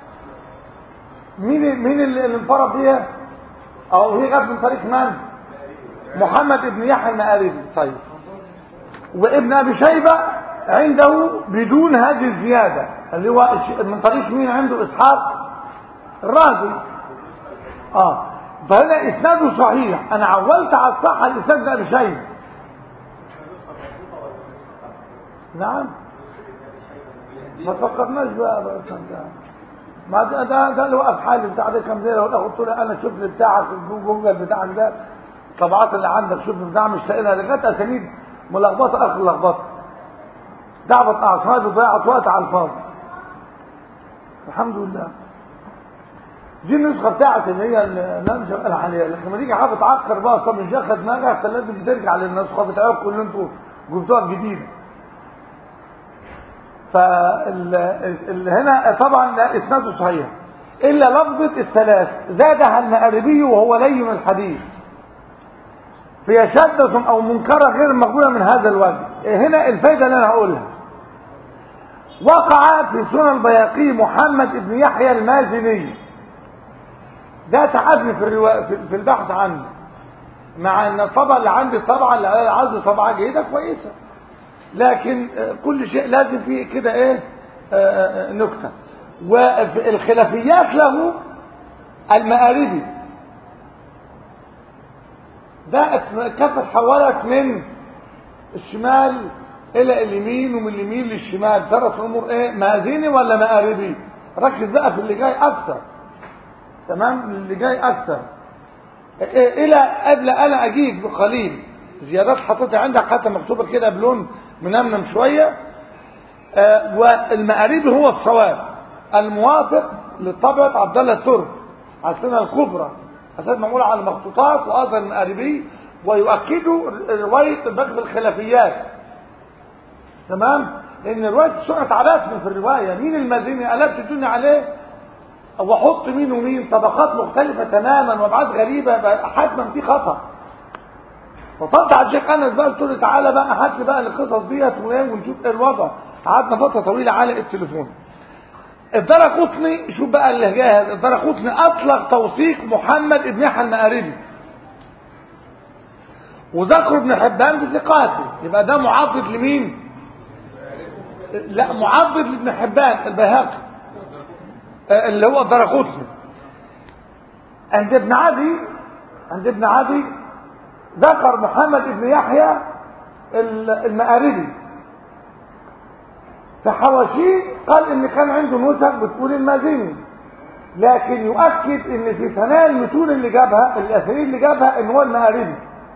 مين مين اللي اللي انفرد بيها او هي جت من طريق من محمد ابن يحيى المآربي طيب وابن ابي شيبه عنده بدون هذه الزياده اللي هو من طريق مين عنده اسحاق الرازي اه فهنا اسناده صحيح انا عولت على الصحه الاسناد ده ابي شيبه نعم ما فكرناش بقى بقى ما ده ده ده اللي وقف حالي بتاع ده كام ليله ولا قلت له انا شوف لي بتاعك جوجل بتاعك ده الطبعات اللي عندك شوف بتاع مش لاقيها لغايه اسانيد ملخبطه اخر لخبطه دعوه اعصابي وضيعت وقت على الفاضي الحمد لله دي النسخه بتاعت اللي هي اللي انا مش هقول عليها لكن لما تيجي حاجه تعكر بقى اصلا مش واخد دماغك فلازم ترجع للنسخه بتاعتكم اللي انتوا جبتوها الجديده فال هنا طبعا لا اسناده صحيح الا لفظه الثلاث زادها المأربي وهو لين الحديث فهي شدة او منكرة غير مقبولة من هذا الوجه هنا الفايدة اللي انا هقولها وقع في سنن البياقي محمد بن يحيى المازني ده تعبني في الروا... في في البحث عنه مع ان الطبعه اللي عندي الطبعه اللي عندي طبعه جيده كويسه لكن كل شيء لازم فيه كده ايه آه، نكته والخلافيات له المآربي ده كفت حولت من الشمال الى اليمين ومن اليمين للشمال ثلاث امور ايه مازيني ولا مآربي ركز بقى في اللي جاي اكثر تمام اللي جاي اكثر إيه الى قبل انا اجيك بقليل زيادات حطيتها عندك حتى مكتوبه كده بلون منمنم شويه آه والمآربي هو الصواب الموافق لطبعه عبد الله الترك على السنه الكبرى اساس معمول على المخطوطات واثر المآربي ويؤكدوا روايه بقى الخلافيات تمام لان روايه السنه تعبتني في الروايه مين المازني قلبت الدنيا عليه واحط مين ومين طبقات مختلفه تماما وابعاد غريبه حتما في خطا فطلت على الشيخ انس بقى قلت له تعالى بقى هات لي بقى القصص ديت ونشوف ايه الوضع قعدنا فتره طويله على التليفون الدار قطني شوف بقى اللي جاهز الدار قطني اطلق توثيق محمد ابن يحيى المآربي وذكر ابن حبان بثقاته يبقى ده معضد لمين لا معضد لابن حبان البيهقي اللي هو الدار قطني عند ابن عدي عند ابن عدي ذكر محمد بن يحيى المآربي في حواشيه قال ان كان عنده نسخ بتقول المازني لكن يؤكد ان في ثنايا المتون اللي جابها الاسانيد اللي جابها ان هو المآربي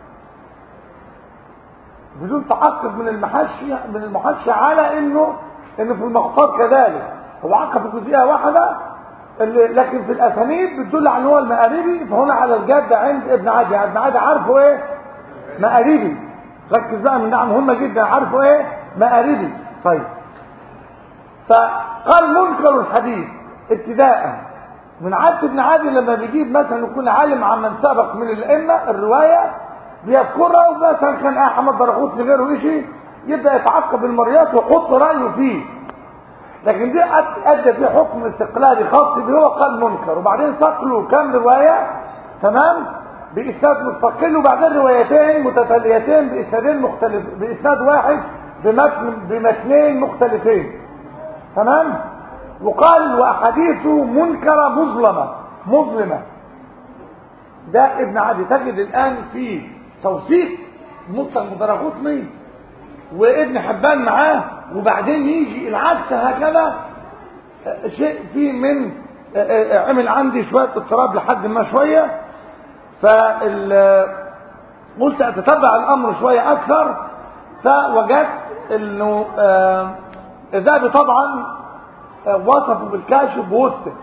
بدون تعقب من المحشي من المحشي على انه انه في المخطوط كذلك هو عقب في جزئيه واحده اللي لكن في الاسانيد بتدل على ان هو المآربي فهنا على الجد عند ابن عدي ابن عدي عارفه ايه مآربي ركز بقى من نعم مهمه جدا عارفه ايه مآربي طيب فقال منكر الحديث ابتداء من عبد بن عادي لما بيجيب مثلا يكون عالم عن من سبق من الائمه الروايه بيذكرها ومثلا كان احمد درغوت غيره شيء يبدا يتعقب المريات ويحط رايه فيه لكن دي ادى فيه حكم استقلالي خاص به هو قال منكر وبعدين ساق له كام روايه تمام باسناد مستقل وبعدين روايتين متتاليتين باسنادين مختلف باسناد واحد بمتن بمتنين مختلفين تمام وقال واحاديثه منكره مظلمه مظلمه ده ابن عدي تجد الان في توثيق مطلق مدرجات مين وابن حبان معاه وبعدين يجي العكس هكذا شيء فيه من عمل عندي شويه اضطراب لحد ما شويه فال قلت اتتبع الامر شويه اكثر فوجدت انه الذهبي طبعا وصفه بالكاشف ووثق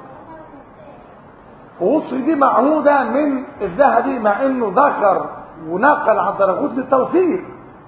ووصف دي معهودة من الذهبي مع انه ذكر ونقل عن درجات للتوثيق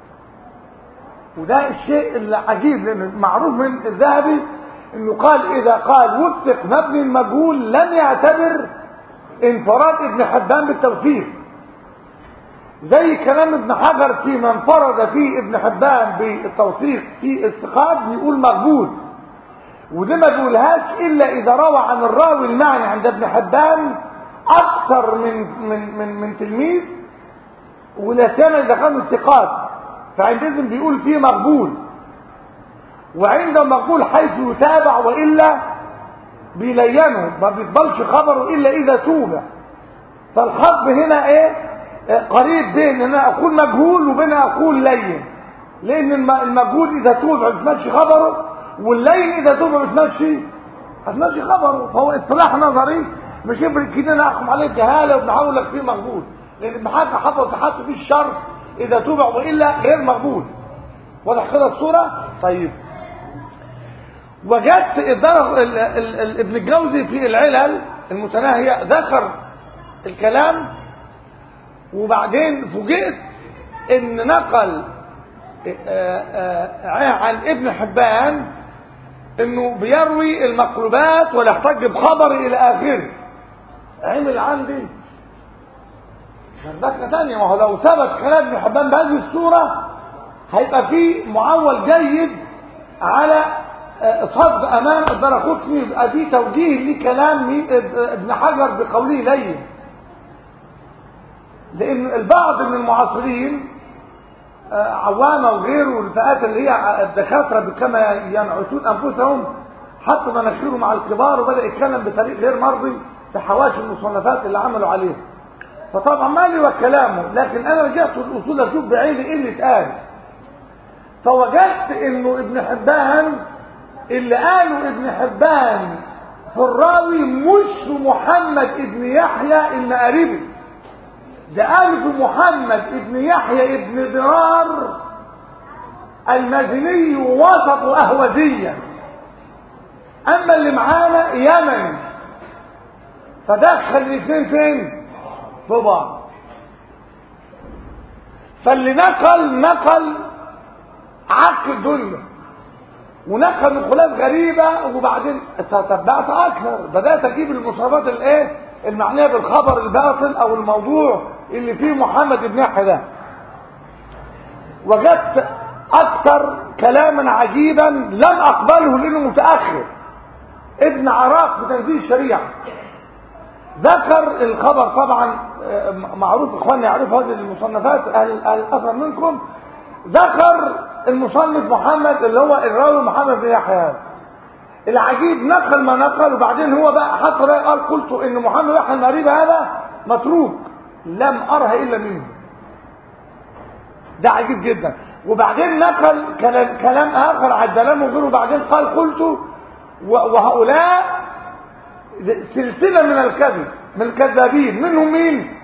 وده الشيء العجيب لان معروف من الذهبي انه قال اذا قال وثق مبني المجهول لم يعتبر انفراد ابن حبان بالتوثيق زي كلام ابن حجر في من فرض فيه ابن حبان بالتوثيق في الثقات بيقول مقبول ودي ما بيقولهاش الا اذا روى عن الراوي المعني عند ابن حبان اكثر من من من, من تلميذ ولا سنه اذا كانوا الثقات فعندئذ بيقول فيه مقبول وعند مقبول حيث يتابع والا بيلينه ما بيقبلش خبره الا اذا توبع فالخطب هنا ايه قريب بين ان انا اقول مجهول وبين اقول لين لان المجهول اذا توبع بتمشي خبره واللين اذا توبع بتمشي هتمشي خبره فهو اصطلاح نظري مش يفرق كده انا احكم عليه جهاله وبنحاول لك فيه مقبول لان ابن حجر حفظ حط فيه الشرط اذا توبع والا غير مقبول واضح كده الصوره طيب وجدت ابن الجوزي في العلل المتناهيه ذكر الكلام وبعدين فوجئت ان نقل عن ابن حبان انه بيروي المقلوبات ولا يحتج بخبر الى اخره عمل عندي شربكه ثانيه ما هو لو ثبت كلام ابن حبان بهذه الصوره هيبقى في معول جيد على صد امام الدرقطني يبقى في توجيه لكلام ابن حجر بقوله لين لان البعض من المعاصرين عوامه وغيره الفئات اللي هي الدكاتره كما ينعتون انفسهم حطوا مناخيره مع الكبار وبدا يتكلم بطريق غير مرضي في حواشي المصنفات اللي عملوا عليها فطبعا ما لي وكلامه لكن انا رجعت الاصول اشوف بعيني ايه اللي اتقال فوجدت انه ابن حبان اللي قاله ابن حبان في الراوي مش محمد ابن يحيى المقاربي ده قال في محمد ابن يحيى ابن درار المدني وسط اهوزيا اما اللي معانا يمني فدخل الاثنين فين في بعض فاللي نقل نقل عك الدنيا ونقل نقولات غريبة وبعدين تتبعت أكثر بدأت أجيب المصابات الإيه المعنية بالخبر الباطل أو الموضوع اللي فيه محمد بن يحيى ده وجدت أكثر كلاما عجيبا لم أقبله لأنه متأخر ابن عراق في تنزيل الشريعة ذكر الخبر طبعا معروف اخواننا يعرفوا هذه المصنفات اهل الاثر منكم ذكر المصنف محمد اللي هو الراوي محمد بن يحيى العجيب نقل ما نقل وبعدين هو بقى حط رأي قال قلت ان محمد يحيى المريب هذا متروك لم ارها الا منه ده عجيب جدا وبعدين نقل كلام, كلام اخر عدلان وغيره وبعدين قال قلت وهؤلاء سلسله من الكذب من الكذابين منهم مين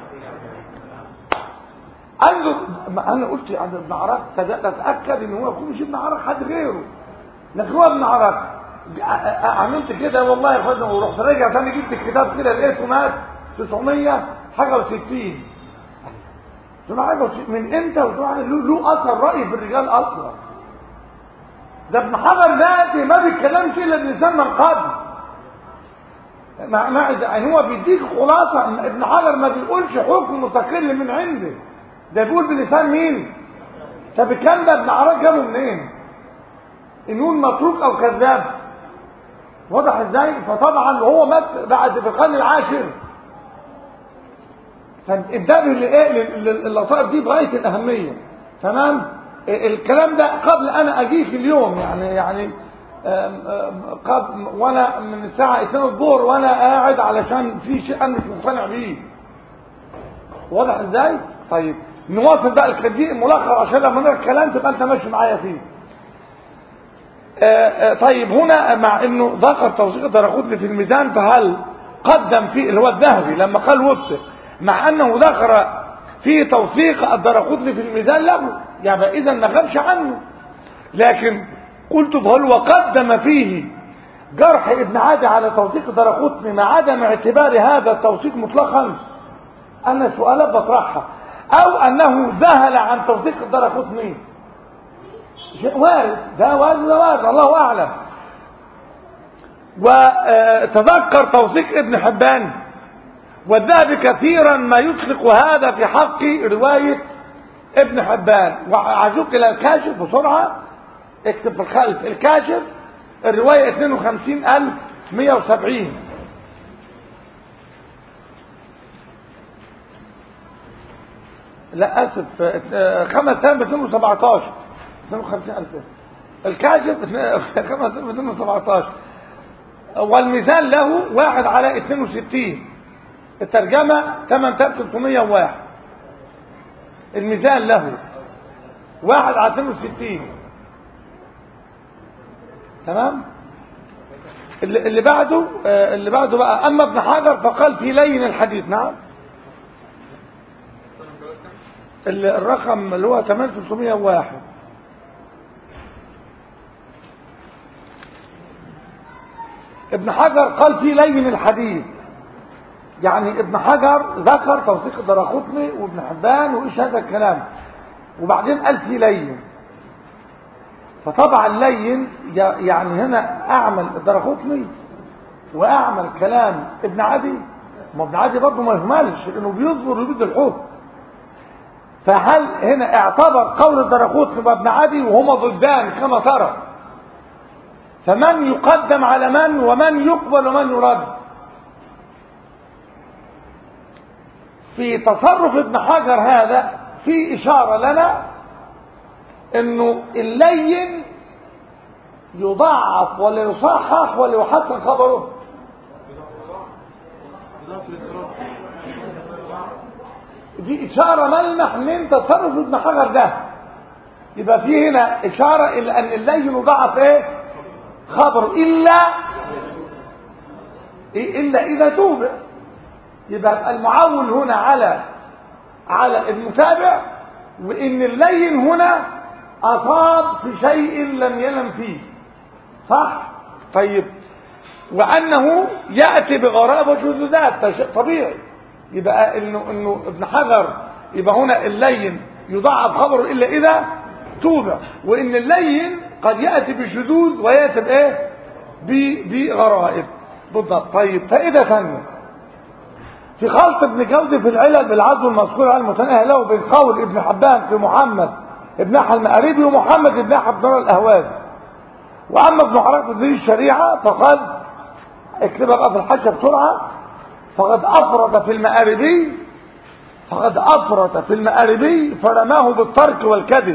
انظر انا قلت عند ابن عراق صدقت اتاكد ان هو يكون مش ابن عراق حد غيره لكن هو ابن عراق عملت كده والله يا اخوانا ورحت راجع ثاني جبت الكتاب كده لقيته مات 900 حاجه و60 من امتى وطبعا له, له اثر راي في الرجال اصلا ده ابن حجر ذاتي ما بيتكلمش الا بلسان من قبل مع مع يعني هو بيديك خلاصه ابن حجر ما بيقولش حكم مستقل من عنده ده بيقول بلسان مين طب الكلام ده ابن عراق جابه منين انون متروك او كذاب واضح ازاي فطبعا هو مات بعد في القرن العاشر فانتبه لايه للطائف دي بغايه الاهميه تمام الكلام ده قبل انا اجيك اليوم يعني يعني قبل وانا من الساعه 2 الظهر وانا قاعد علشان في شيء انا مش مقتنع بيه واضح ازاي طيب نواصل بقى الكدي ملخص عشان لما نقرا الكلام تبقى انت ماشي معايا فيه آآ آآ طيب هنا مع انه ذكر توثيق الدرقطني في الميزان فهل قدم فيه اللي هو الذهبي لما قال وثق مع انه ذكر في توثيق الدرقطني في الميزان له يعني اذا ما غابش عنه لكن قلت فهل وقدم فيه جرح ابن عادي على توثيق الدرقطني مع عدم اعتبار هذا التوثيق مطلقا انا سؤالات بطرحها او انه ذهل عن توثيق الدرقطني شيء وارد ده وارد ده وارد الله اعلم وتذكر توثيق ابن حبان والذهب كثيرا ما يطلق هذا في حق رواية ابن حبان وعزوك الى الكاشف بسرعة اكتب في الخلف الكاشف الرواية 52170 لا اسف 5217 52000 الكاشف 5217 والمثال له واحد على 62 الترجمة 8301 المثال له واحد على 62 تمام اللي اللي بعده اللي بعده بقى اما ابن حجر فقال في لين الحديث نعم الرقم اللي هو 8301 ابن حجر قال في لين الحديث يعني ابن حجر ذكر توثيق الدراقطني وابن حبان وايش هذا الكلام وبعدين قال في لين فطبعا لين يعني هنا اعمل الدراقطني واعمل كلام ابن عدي ما ابن عدي برضه ما يهملش لانه بيصبر ويبد الحكم فهل هنا اعتبر قول الدراقطني وابن عدي وهما ضدان كما ترى فمن يقدم على من ومن يقبل ومن يرد في تصرف ابن حجر هذا في إشارة لنا انه اللين يضعف ولا يصحح ولا يحسن خبره دي إشارة ملمح من تصرف ابن حجر ده يبقى في هنا إشارة إلى أن اللين يضعف إيه خبر إلا إلا إذا توبع يبقى المعول هنا على على المتابع وإن اللين هنا أصاب في شيء لم يلم فيه صح؟ طيب وأنه يأتي بغرائب وشذوذات طبيعي يبقى إنه, إنه ابن حجر يبقى هنا اللين يضعف خبره إلا إذا توبع وإن اللين قد يأتي بشذوذ ويأتي بإيه بغرائب بالضبط طيب فإذا ثانية في خلط ابن جوزي في العلل بالعدل المذكور على المتناهي له بين قول ابن حبان في محمد ابن احمد المقربي ومحمد ابن احمد بن الاهوازي واما ابن حرام في دين الشريعه فقد اكتبها بقى في الحاشيه بسرعه فقد افرط في المقاربي فقد افرط في المقاربي فرماه بالترك والكذب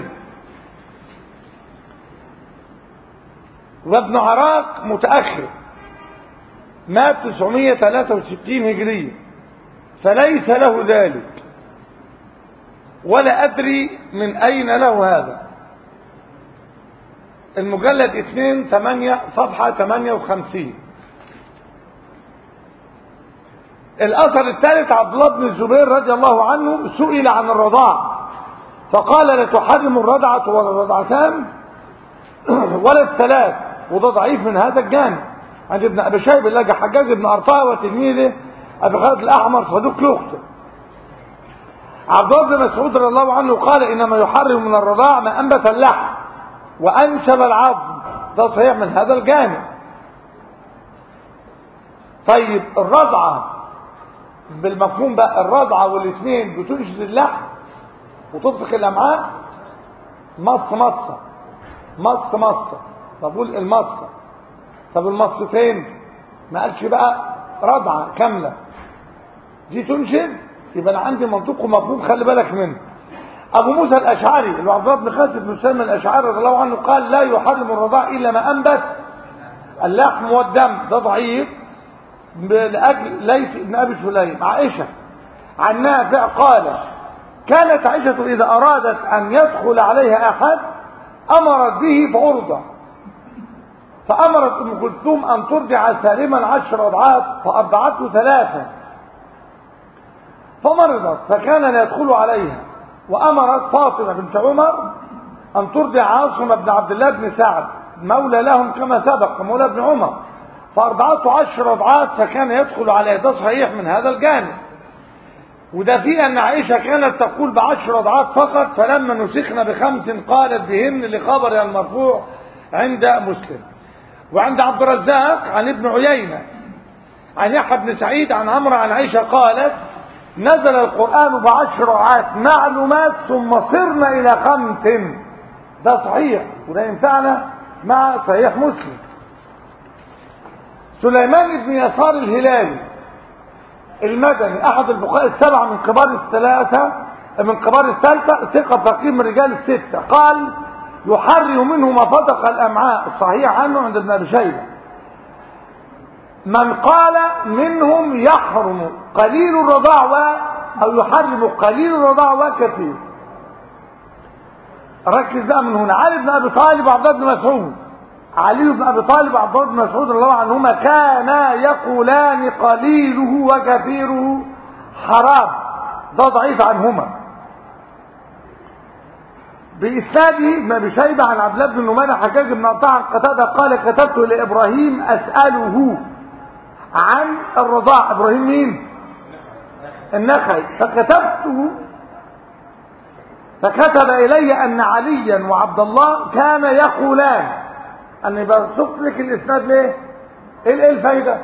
وابن عراق متأخر مات 963 هجرية فليس له ذلك ولا أدري من أين له هذا المجلد 2 8 صفحة 58 الأثر الثالث عبد الله بن الزبير رضي الله عنه سئل عن الرضاع فقال لتحرم الرضعة ولا الرضعتان ولا الثلاث وده ضعيف من هذا الجانب عند ابن ابي شيبه لقى حجاج بن ارطاه وتلميذه ابي خالد الاحمر صدوق يخطئ عبد الله بن مسعود رضي الله عنه قال انما يحرم من الرضاع ما انبت اللحم وانشب العظم ده صحيح من هذا الجانب طيب الرضعة بالمفهوم بقى الرضعة والاثنين بتنشد اللحم وتطلق الأمعاء مص مصة مص مصة طب قول المصة طب المصتين ما قالش بقى رضعة كاملة دي تنشد يبقى انا عندي منطق ومفهوم خلي بالك منه ابو موسى الاشعري اللي عبد الله بن خالد بن سلمى الاشعري رضي الله عنه قال لا يحرم الرضاع الا ما انبت اللحم والدم ده ضعيف لاجل ليس ابن ابي سليم عائشه عن نافع قال كانت عائشه اذا ارادت ان يدخل عليها احد امرت به فارضع فامرت ام كلثوم ان ترضع سالما عشر اضعاف فارضعته ثلاثه فمرضت فكان لا يدخل عليها وامرت فاطمه بنت عمر ان ترضع عاصم بن عبد الله بن سعد مولى لهم كما سبق مولى ابن عمر فارضعته عشر اضعاف فكان يدخل عليها ده صحيح من هذا الجانب وده في ان عائشه كانت تقول بعشر اضعاف فقط فلما نسخنا بخمس قالت بهن لخبر المرفوع عند مسلم وعند عبد الرزاق عن ابن عيينه عن يحيى بن سعيد عن عمرو عن عائشه قالت نزل القرآن بعشر آيات معلومات ثم صرنا إلى خمس ده صحيح وده ينفعنا مع صحيح مسلم سليمان بن يسار الهلالي المدني أحد الفقهاء السبعة من كبار الثلاثة من كبار الثالثة ثقة فقيه من رجال الستة قال يحرم منه ما فتق الأمعاء الصحيح عنه عند ابن أبي شيبة من قال منهم يحرم قليل الرضاع و او يحرم قليل الرضاع وكثير ركز بقى من هنا علي بن ابي طالب وعبد الله بن مسعود علي بن ابي طالب وعبد الله بن مسعود رضي الله عنهما كانا يقولان قليله وكثيره حرام ده ضعيف عنهما بإسناده ابن أبي شيبة عن عبد الله بن نمير حجاج بن قطاع قتادة قال كتبت لإبراهيم أسأله عن الرضاع ابراهيم مين النخعي فكتبته فكتب الي ان عليا وعبد الله كان يقولان اني بصف لك الاسناد ليه ايه الفايده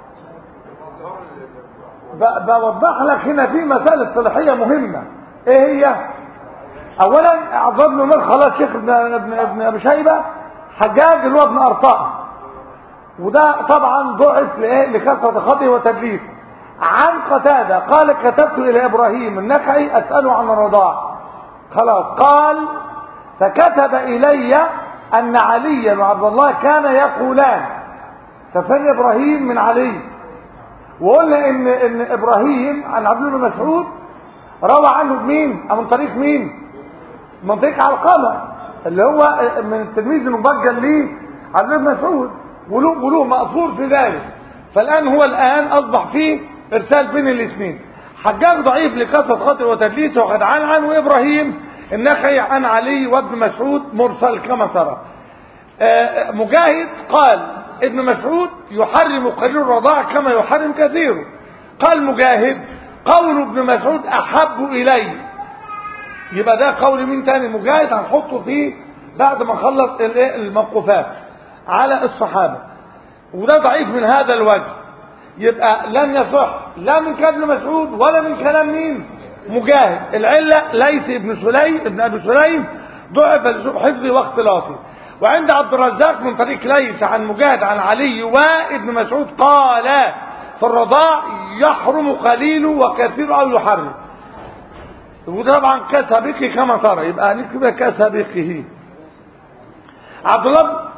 بوضح لك هنا في مسائل صلاحيه مهمه ايه هي اولا عبد الله بن خلاص شيخ ابن ابن ابن ابي شيبه حجاج اللي هو ابن ارطاء وده طبعا ضعف لايه لكثره خطئه وتدليسه عن قتاده قال كتبت الى ابراهيم النخعي اساله عن الرضاع خلاص قال فكتب الي ان عليا وعبد الله كان يقولان ففن ابراهيم من علي وقلنا ان ان ابراهيم عن عبد الله بن مسعود روى عنه بمين من طريق مين من طريق علقمه اللي هو من التلميذ المبجل ليه عبد الله بن مسعود وله وله مأثور في ذلك فالآن هو الآن أصبح فيه إرسال بين الاثنين حجاج ضعيف لكثرة خاطر وتدليس وقد عن عن وإبراهيم النخعي عن علي وابن مسعود مرسل كما ترى مجاهد قال ابن مسعود يحرم قليل الرضاع كما يحرم كثيره قال مجاهد قول ابن مسعود أحب إلي يبقى ده قول مين تاني مجاهد هنحطه فيه بعد ما نخلص الموقفات على الصحابة وده ضعيف من هذا الوجه يبقى لن يصح لا من كلام مسعود ولا من كلام مين مجاهد العلة ليس ابن سليم ابن أبي سليم ضعف لسوء حفظي واختلاطي وعند عبد الرزاق من طريق ليس عن مجاهد عن علي وابن مسعود قال في الرضاع يحرم قليل وكثير أو يحرم وده طبعا كسابقه كما ترى يبقى نكتب كسابقه عبد الله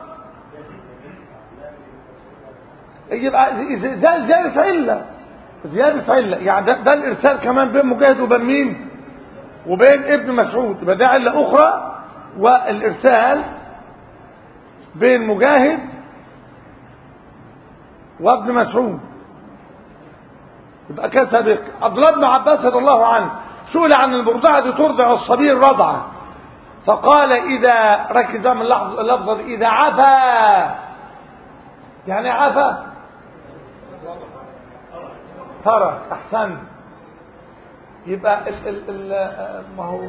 يبقى زيادة علة زيادة علة يعني ده, ده الإرسال كمان بين مجاهد وبين مين وبين ابن مسعود يبقى ده علة أخرى والإرسال بين مجاهد وابن مسعود يبقى كده سابق عبد الله بن عباس رضي الله عنه سئل عن المرضعة ترضع الصبي الرضعة فقال إذا ركز من اللفظة إذا عفا يعني عفا ترك احسن يبقى ال ال ال ما هو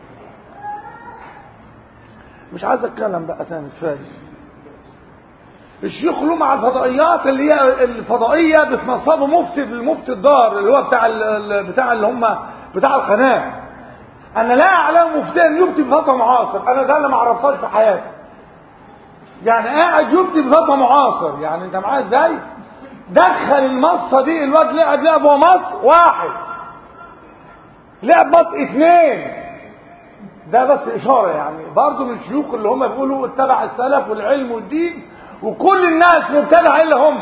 مش عايز اتكلم بقى تاني كفايه الشيوخ له مع الفضائيات اللي هي الفضائيه بتنصبوا مفتي المفتي الدار اللي هو بتاع ال- ال- بتاع اللي هم بتاع القناه انا لا اعلم مفتيا يفتي بفتوى معاصر انا ده اللي ما عرفتهاش في حياتي يعني قاعد يفتي بفتوى معاصر يعني انت معايا ازاي دخل المصه دي الواد لعب لعب هو مص واحد لعب مص اثنين ده بس اشاره يعني برضه من الشيوخ اللي هم بيقولوا اتبع السلف والعلم والدين وكل الناس مبتدعه الا هم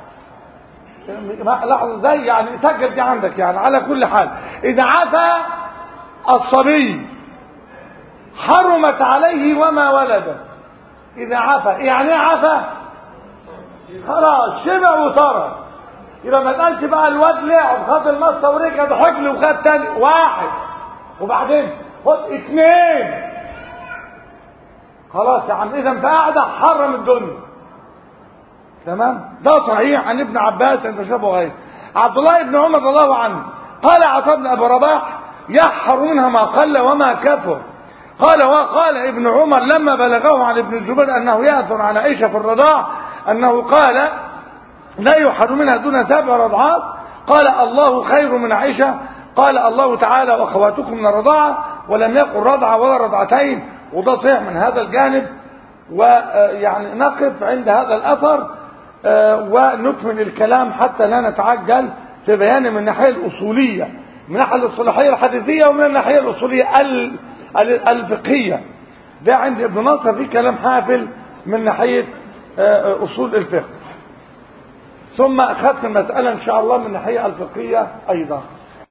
لحظه ازاي يعني سجل دي عندك يعني على كل حال اذا عفا الصبي حرمت عليه وما ولد اذا عفا يعني ايه عفا خلاص شبع وترى يبقى ما تقالش بقى الواد لعب خد المصه ورجع ضحك لي وخد تاني واحد وبعدين خد اثنين خلاص يا عم اذا انت قاعده حرم الدنيا تمام ده صحيح عن ابن عباس عند شابه غيره عبد الله بن عمر رضي الله عنه قال عطاء بن ابي رباح يحر منها ما قل وما كثر قال وقال ابن عمر لما بلغه عن ابن الزبير انه ياثر على عائشه في الرضاع انه قال لا يحر منها دون سبع رضعات قال الله خير من عائشه قال الله تعالى واخواتكم من الرضاعه ولم يقل رضعه ولا رضعتين وده صحيح من هذا الجانب ويعني نقف عند هذا الاثر ونكمل الكلام حتى لا نتعجل في بيان من الناحيه الاصوليه من الناحيه الاصطلاحيه الحديثيه ومن الناحيه الاصوليه الفقهيه ده عند ابن نصر في كلام حافل من ناحيه اصول الفقه ثم ختم المساله ان شاء الله من الناحيه الفقهيه ايضا